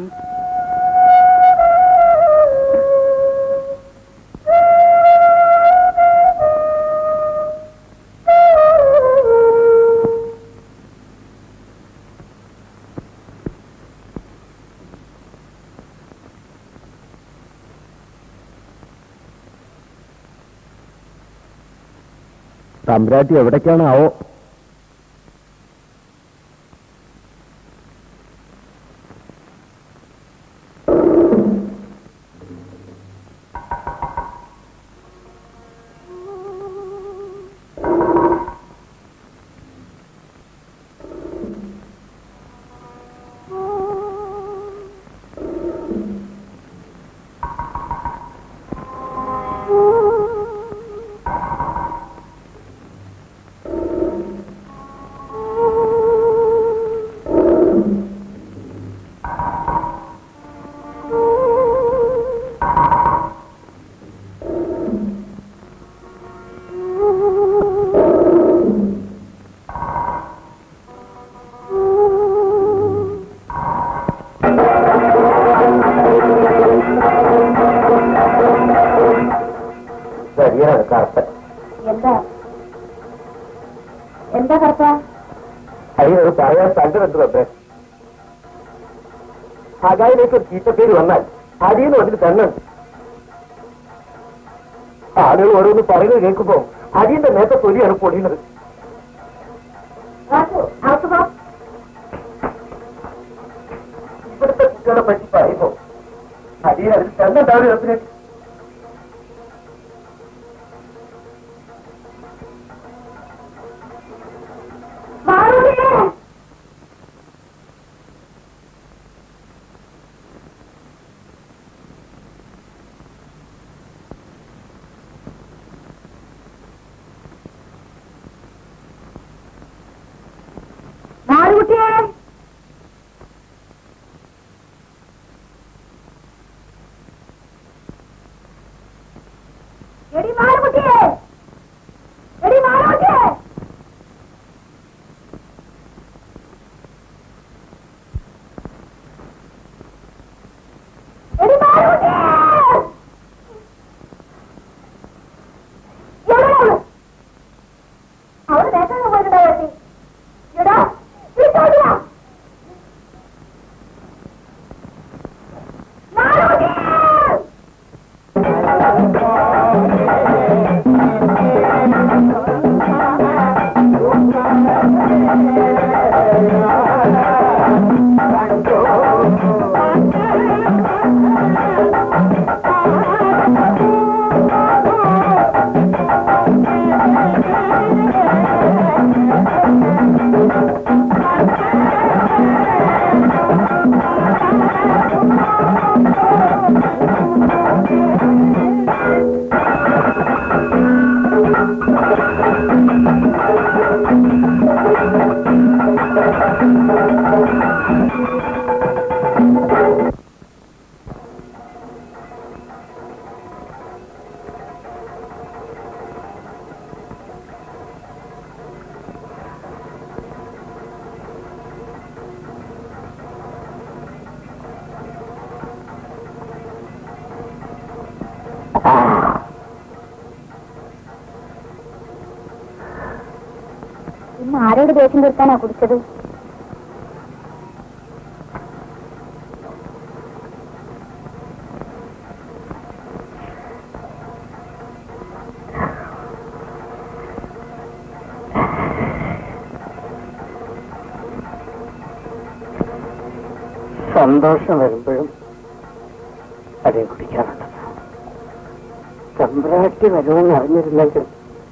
തമ്പ്രാട്ടി എവിടേക്കാണാവോ ശരിയാണ് കറുത്ത എന്താ എന്താ കറുത്ത അതിനൊരു പറയാൻ സ്ഥലത്ത് വെപ്പേ ഹഗായിലേക്ക് ഒരു ചീത്തപ്പേര് വന്നാൽ അടിയെന്ന് അതിന് തന്നെ ആളുകൾ ഓരോന്ന് പറയുന്നത് കേൾക്കുമ്പോ അടിയന്റെ നേരത്തെ തൊലിയാണ് പൊടിയുന്നത് ഇവിടുത്തെ കുട്ടികളെ പറ്റി പറയുമ്പോ അടിയൻ അതിൽ തന്നെ ഉണ്ടാവുക മാറുകുട്ടിയെ എടി മാറുകുട്ടിയെ എടി മാറുകുട്ടിയെ എടി മാറുകുട്ടിയെ എവിടെയാണ് അവള് നേരത്തെ പോയിട്ടുണ്ടാവും എടാ ഈ ചോദ്യം മാറുകുട്ടിയെ ഇന്ന് ആരോട് ദേഷ്യം തീർക്കാനാ കുടിച്ചത് സന്തോഷം വരുമ്പോഴും അതേ കുടിക്കാറുണ്ട് സമ്പ്രാട്ടി വരുമെന്ന് അറിഞ്ഞിരുന്നെങ്കിൽ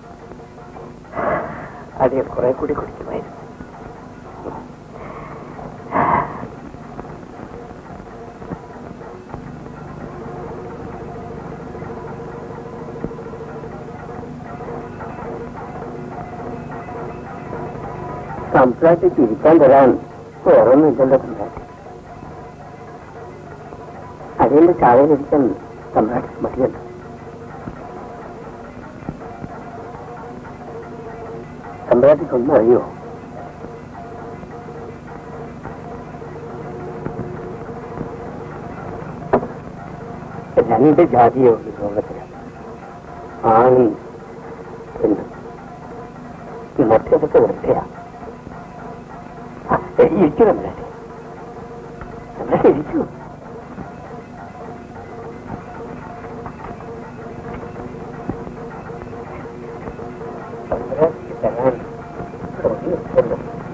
അതേ കുറെ കൂടി കുടിക്കുമായിരുന്നു സമ്പ്രാട്ടി തിരിക്കാൻ തരാൻ വേറൊന്നുമില്ലല്ലോ സമ്പ്രാട്ടി അതിന്റെ ചായയിലിരിക്കാൻ സമ്രാട്ട് മതിയല്ലോ സമ്രാട്ടിക്കൊന്നും അറിയോ രണ്ട് ജാതിയേ ഉള്ളൂ ലോകത്തിന് ആണും പെണ്ണും മറ്റേതൊക്കെ വൃത്തിയാ ഇരിക്കൂ സമ്രാട്ടി സമ്രാട്ടി ഇരിക്കൂ സമ്രാട്ടിക്ക് തരാൻ ഒന്നുമില്ലല്ലോ.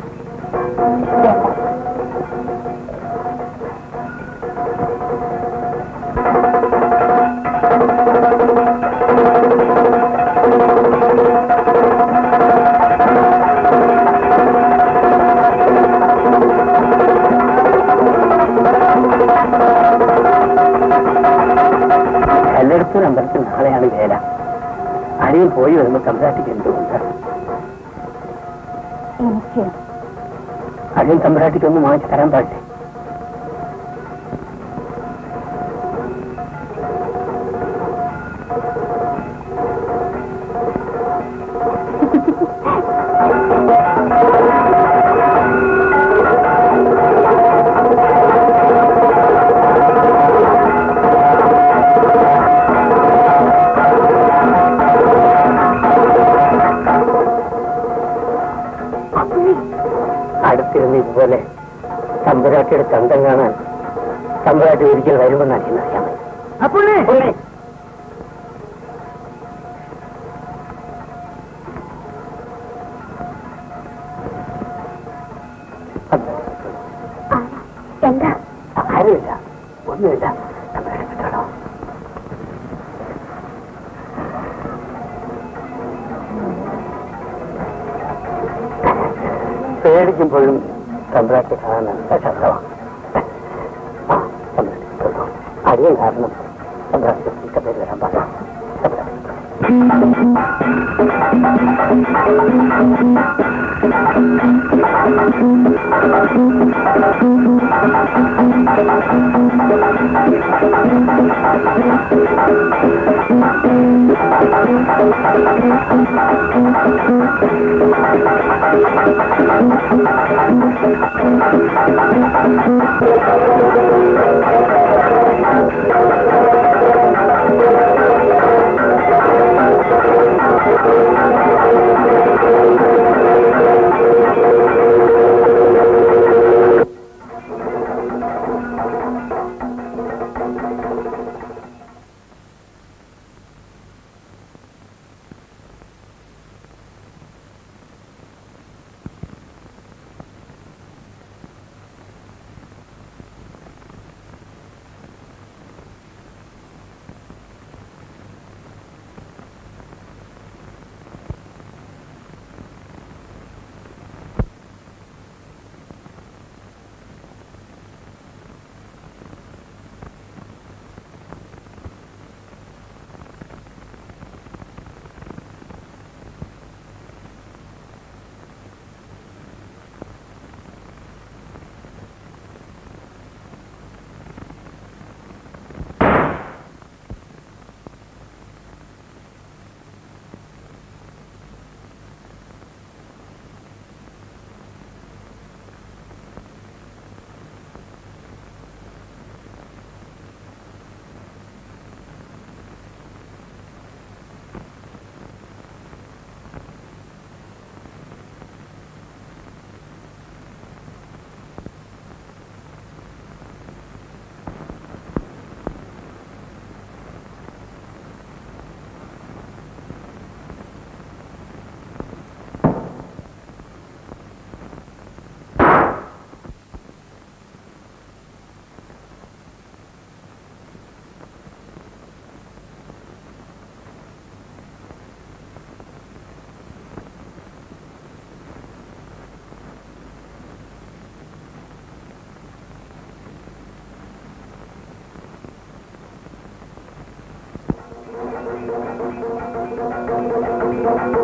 കല്ലെടുപ്പൂർ അമ്പലത്തിൽ നാളെയാണ് വേല അടിയിൽ പോയി വരുമ്പോൾ തമ്പ്രാട്ടിക്ക് എന്തുകൊണ്ട് എനിക്ക് അടിയൻ തമ്പ്രാട്ടിക്ക് ഒന്നും വാങ്ങിച്ചു തരാൻ പാടില്ലേ അടുത്തിരുന്ന് ഇതുപോലെ തമ്പുരാട്ടിയുടെ ചന്തം കാണാൻ തമ്പുരാട്ടി ഒരിക്കൽ വരുമെന്ന് അറിയാൻ അപ്പുണ്ണി എന്താ ആരുമില്ല ഒന്നുമില്ല തമ്പുരാട്ടി വിട്ടോളൂ. പേടിക്കുമ്പോഴും തമ്പ്രാട്ടി കാണാൻ നല്ല ശബ്ദമാണ് ആ, തമ്പുരാട്ടി വിട്ടോളൂ. അടിയൻ കാരണം തമ്പ്രാട്ടി ചീത്തപ്പേര് വരാൻ പാടില്ല തമ്പുരാട്ടി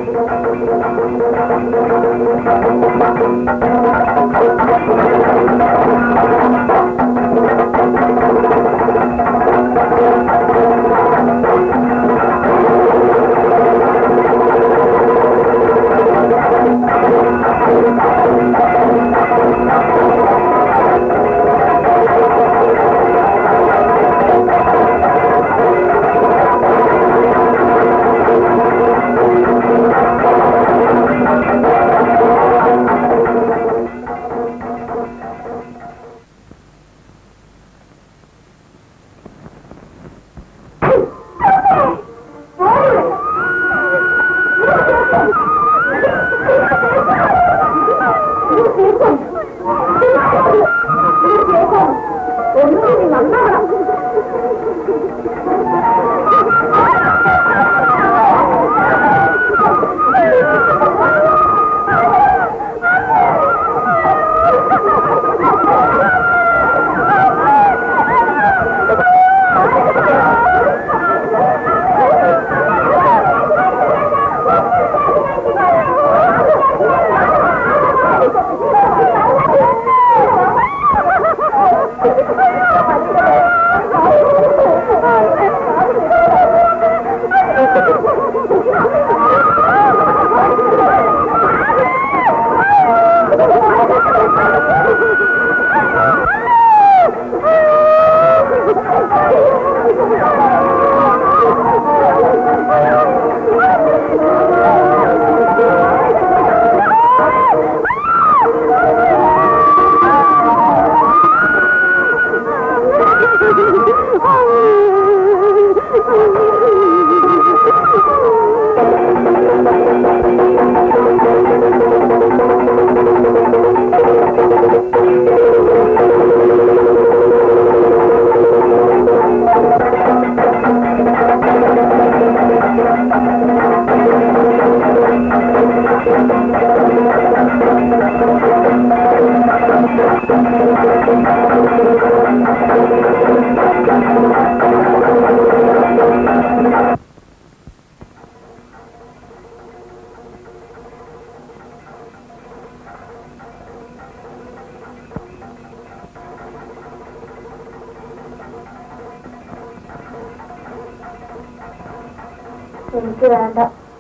എനിക്ക് വേണ്ട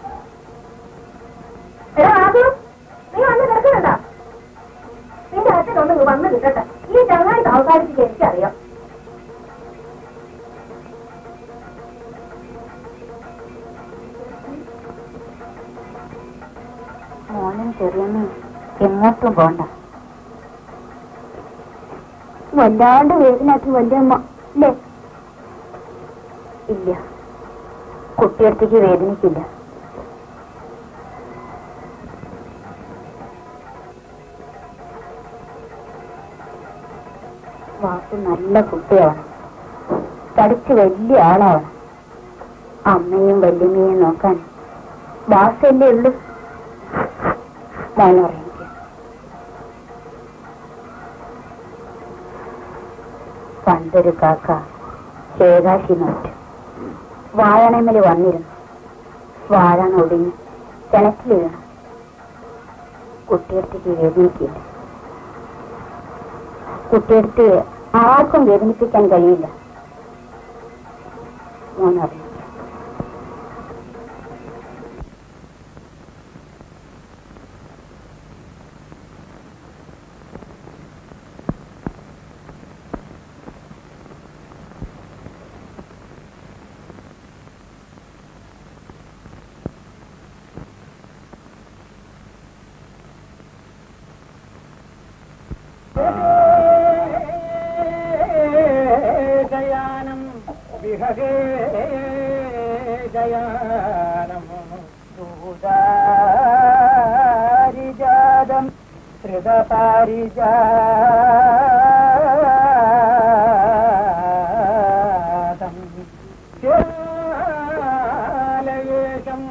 എടാ ആദ്യം നീ വന്ന് കിടക്കുന്നുണ്ടോ നിന്റെ അച്ഛനൊന്ന് വന്ന് കിട്ടട്ടെ ഈ ചങ്ങായി താൽക്കാലിക്ക് എനിക്കറിയാം മോനും ചെറിയമ്മയും എങ്ങോട്ടും പോണ്ട വല്ലാണ്ട് വേദനാക്കി വല്യമ്മ അല്ലേ ഇല്ല കുട്ടിയടുത്തേക്ക് വേദനിക്കില്ല വാസു നല്ല കുട്ടിയാവണം പഠിച്ച് വലിയ ആളാവണം അമ്മയും വല്യമ്മയും നോക്കാൻ വാസല്ലേ ഉള്ളൂ മോനറിയിക്കുക പണ്ടൊരു കാക്ക ഏകാശി നോറ്റ് വാഴണമേല് വന്നിരുന്നു വാഴ ഒടിഞ്ഞ് കിണറ്റിൽ വീണു കുട്ടിയടുത്തേക്ക് വേദനിക്കില്ല കുട്ടിയടുത്ത് ആർക്കും വേദനിപ്പിക്കാൻ കഴിയില്ല മോനറിയില്ല ജയാനം വിഹഗേ ജയാനം ദൂതാരിജാതം ഹൃദപാരിജാതം ലേശം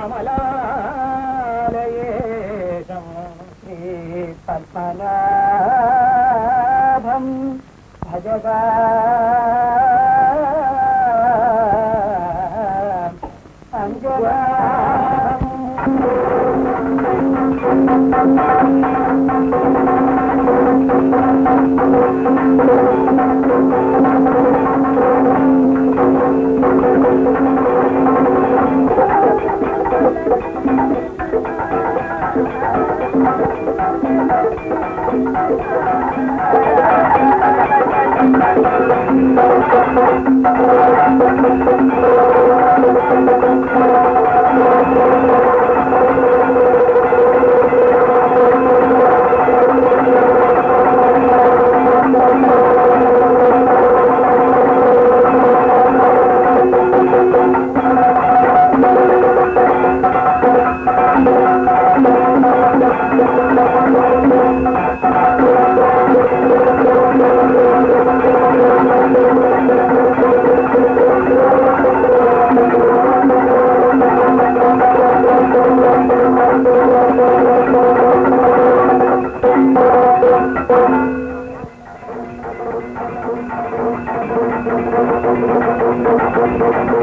കമലാലയേശം ശ്രീ പത്മനാഭം ഭജഗ അഞ്ജനാഭം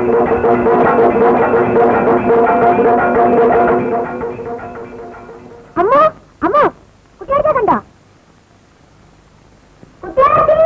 അമ്മോ അമ്മോ കുട്ടിയാഴ്ച കണ്ടോ കുട്ടിയാഴ്ച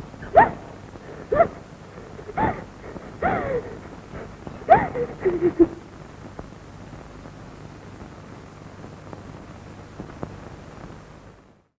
കുട്ടിയാഴ്ച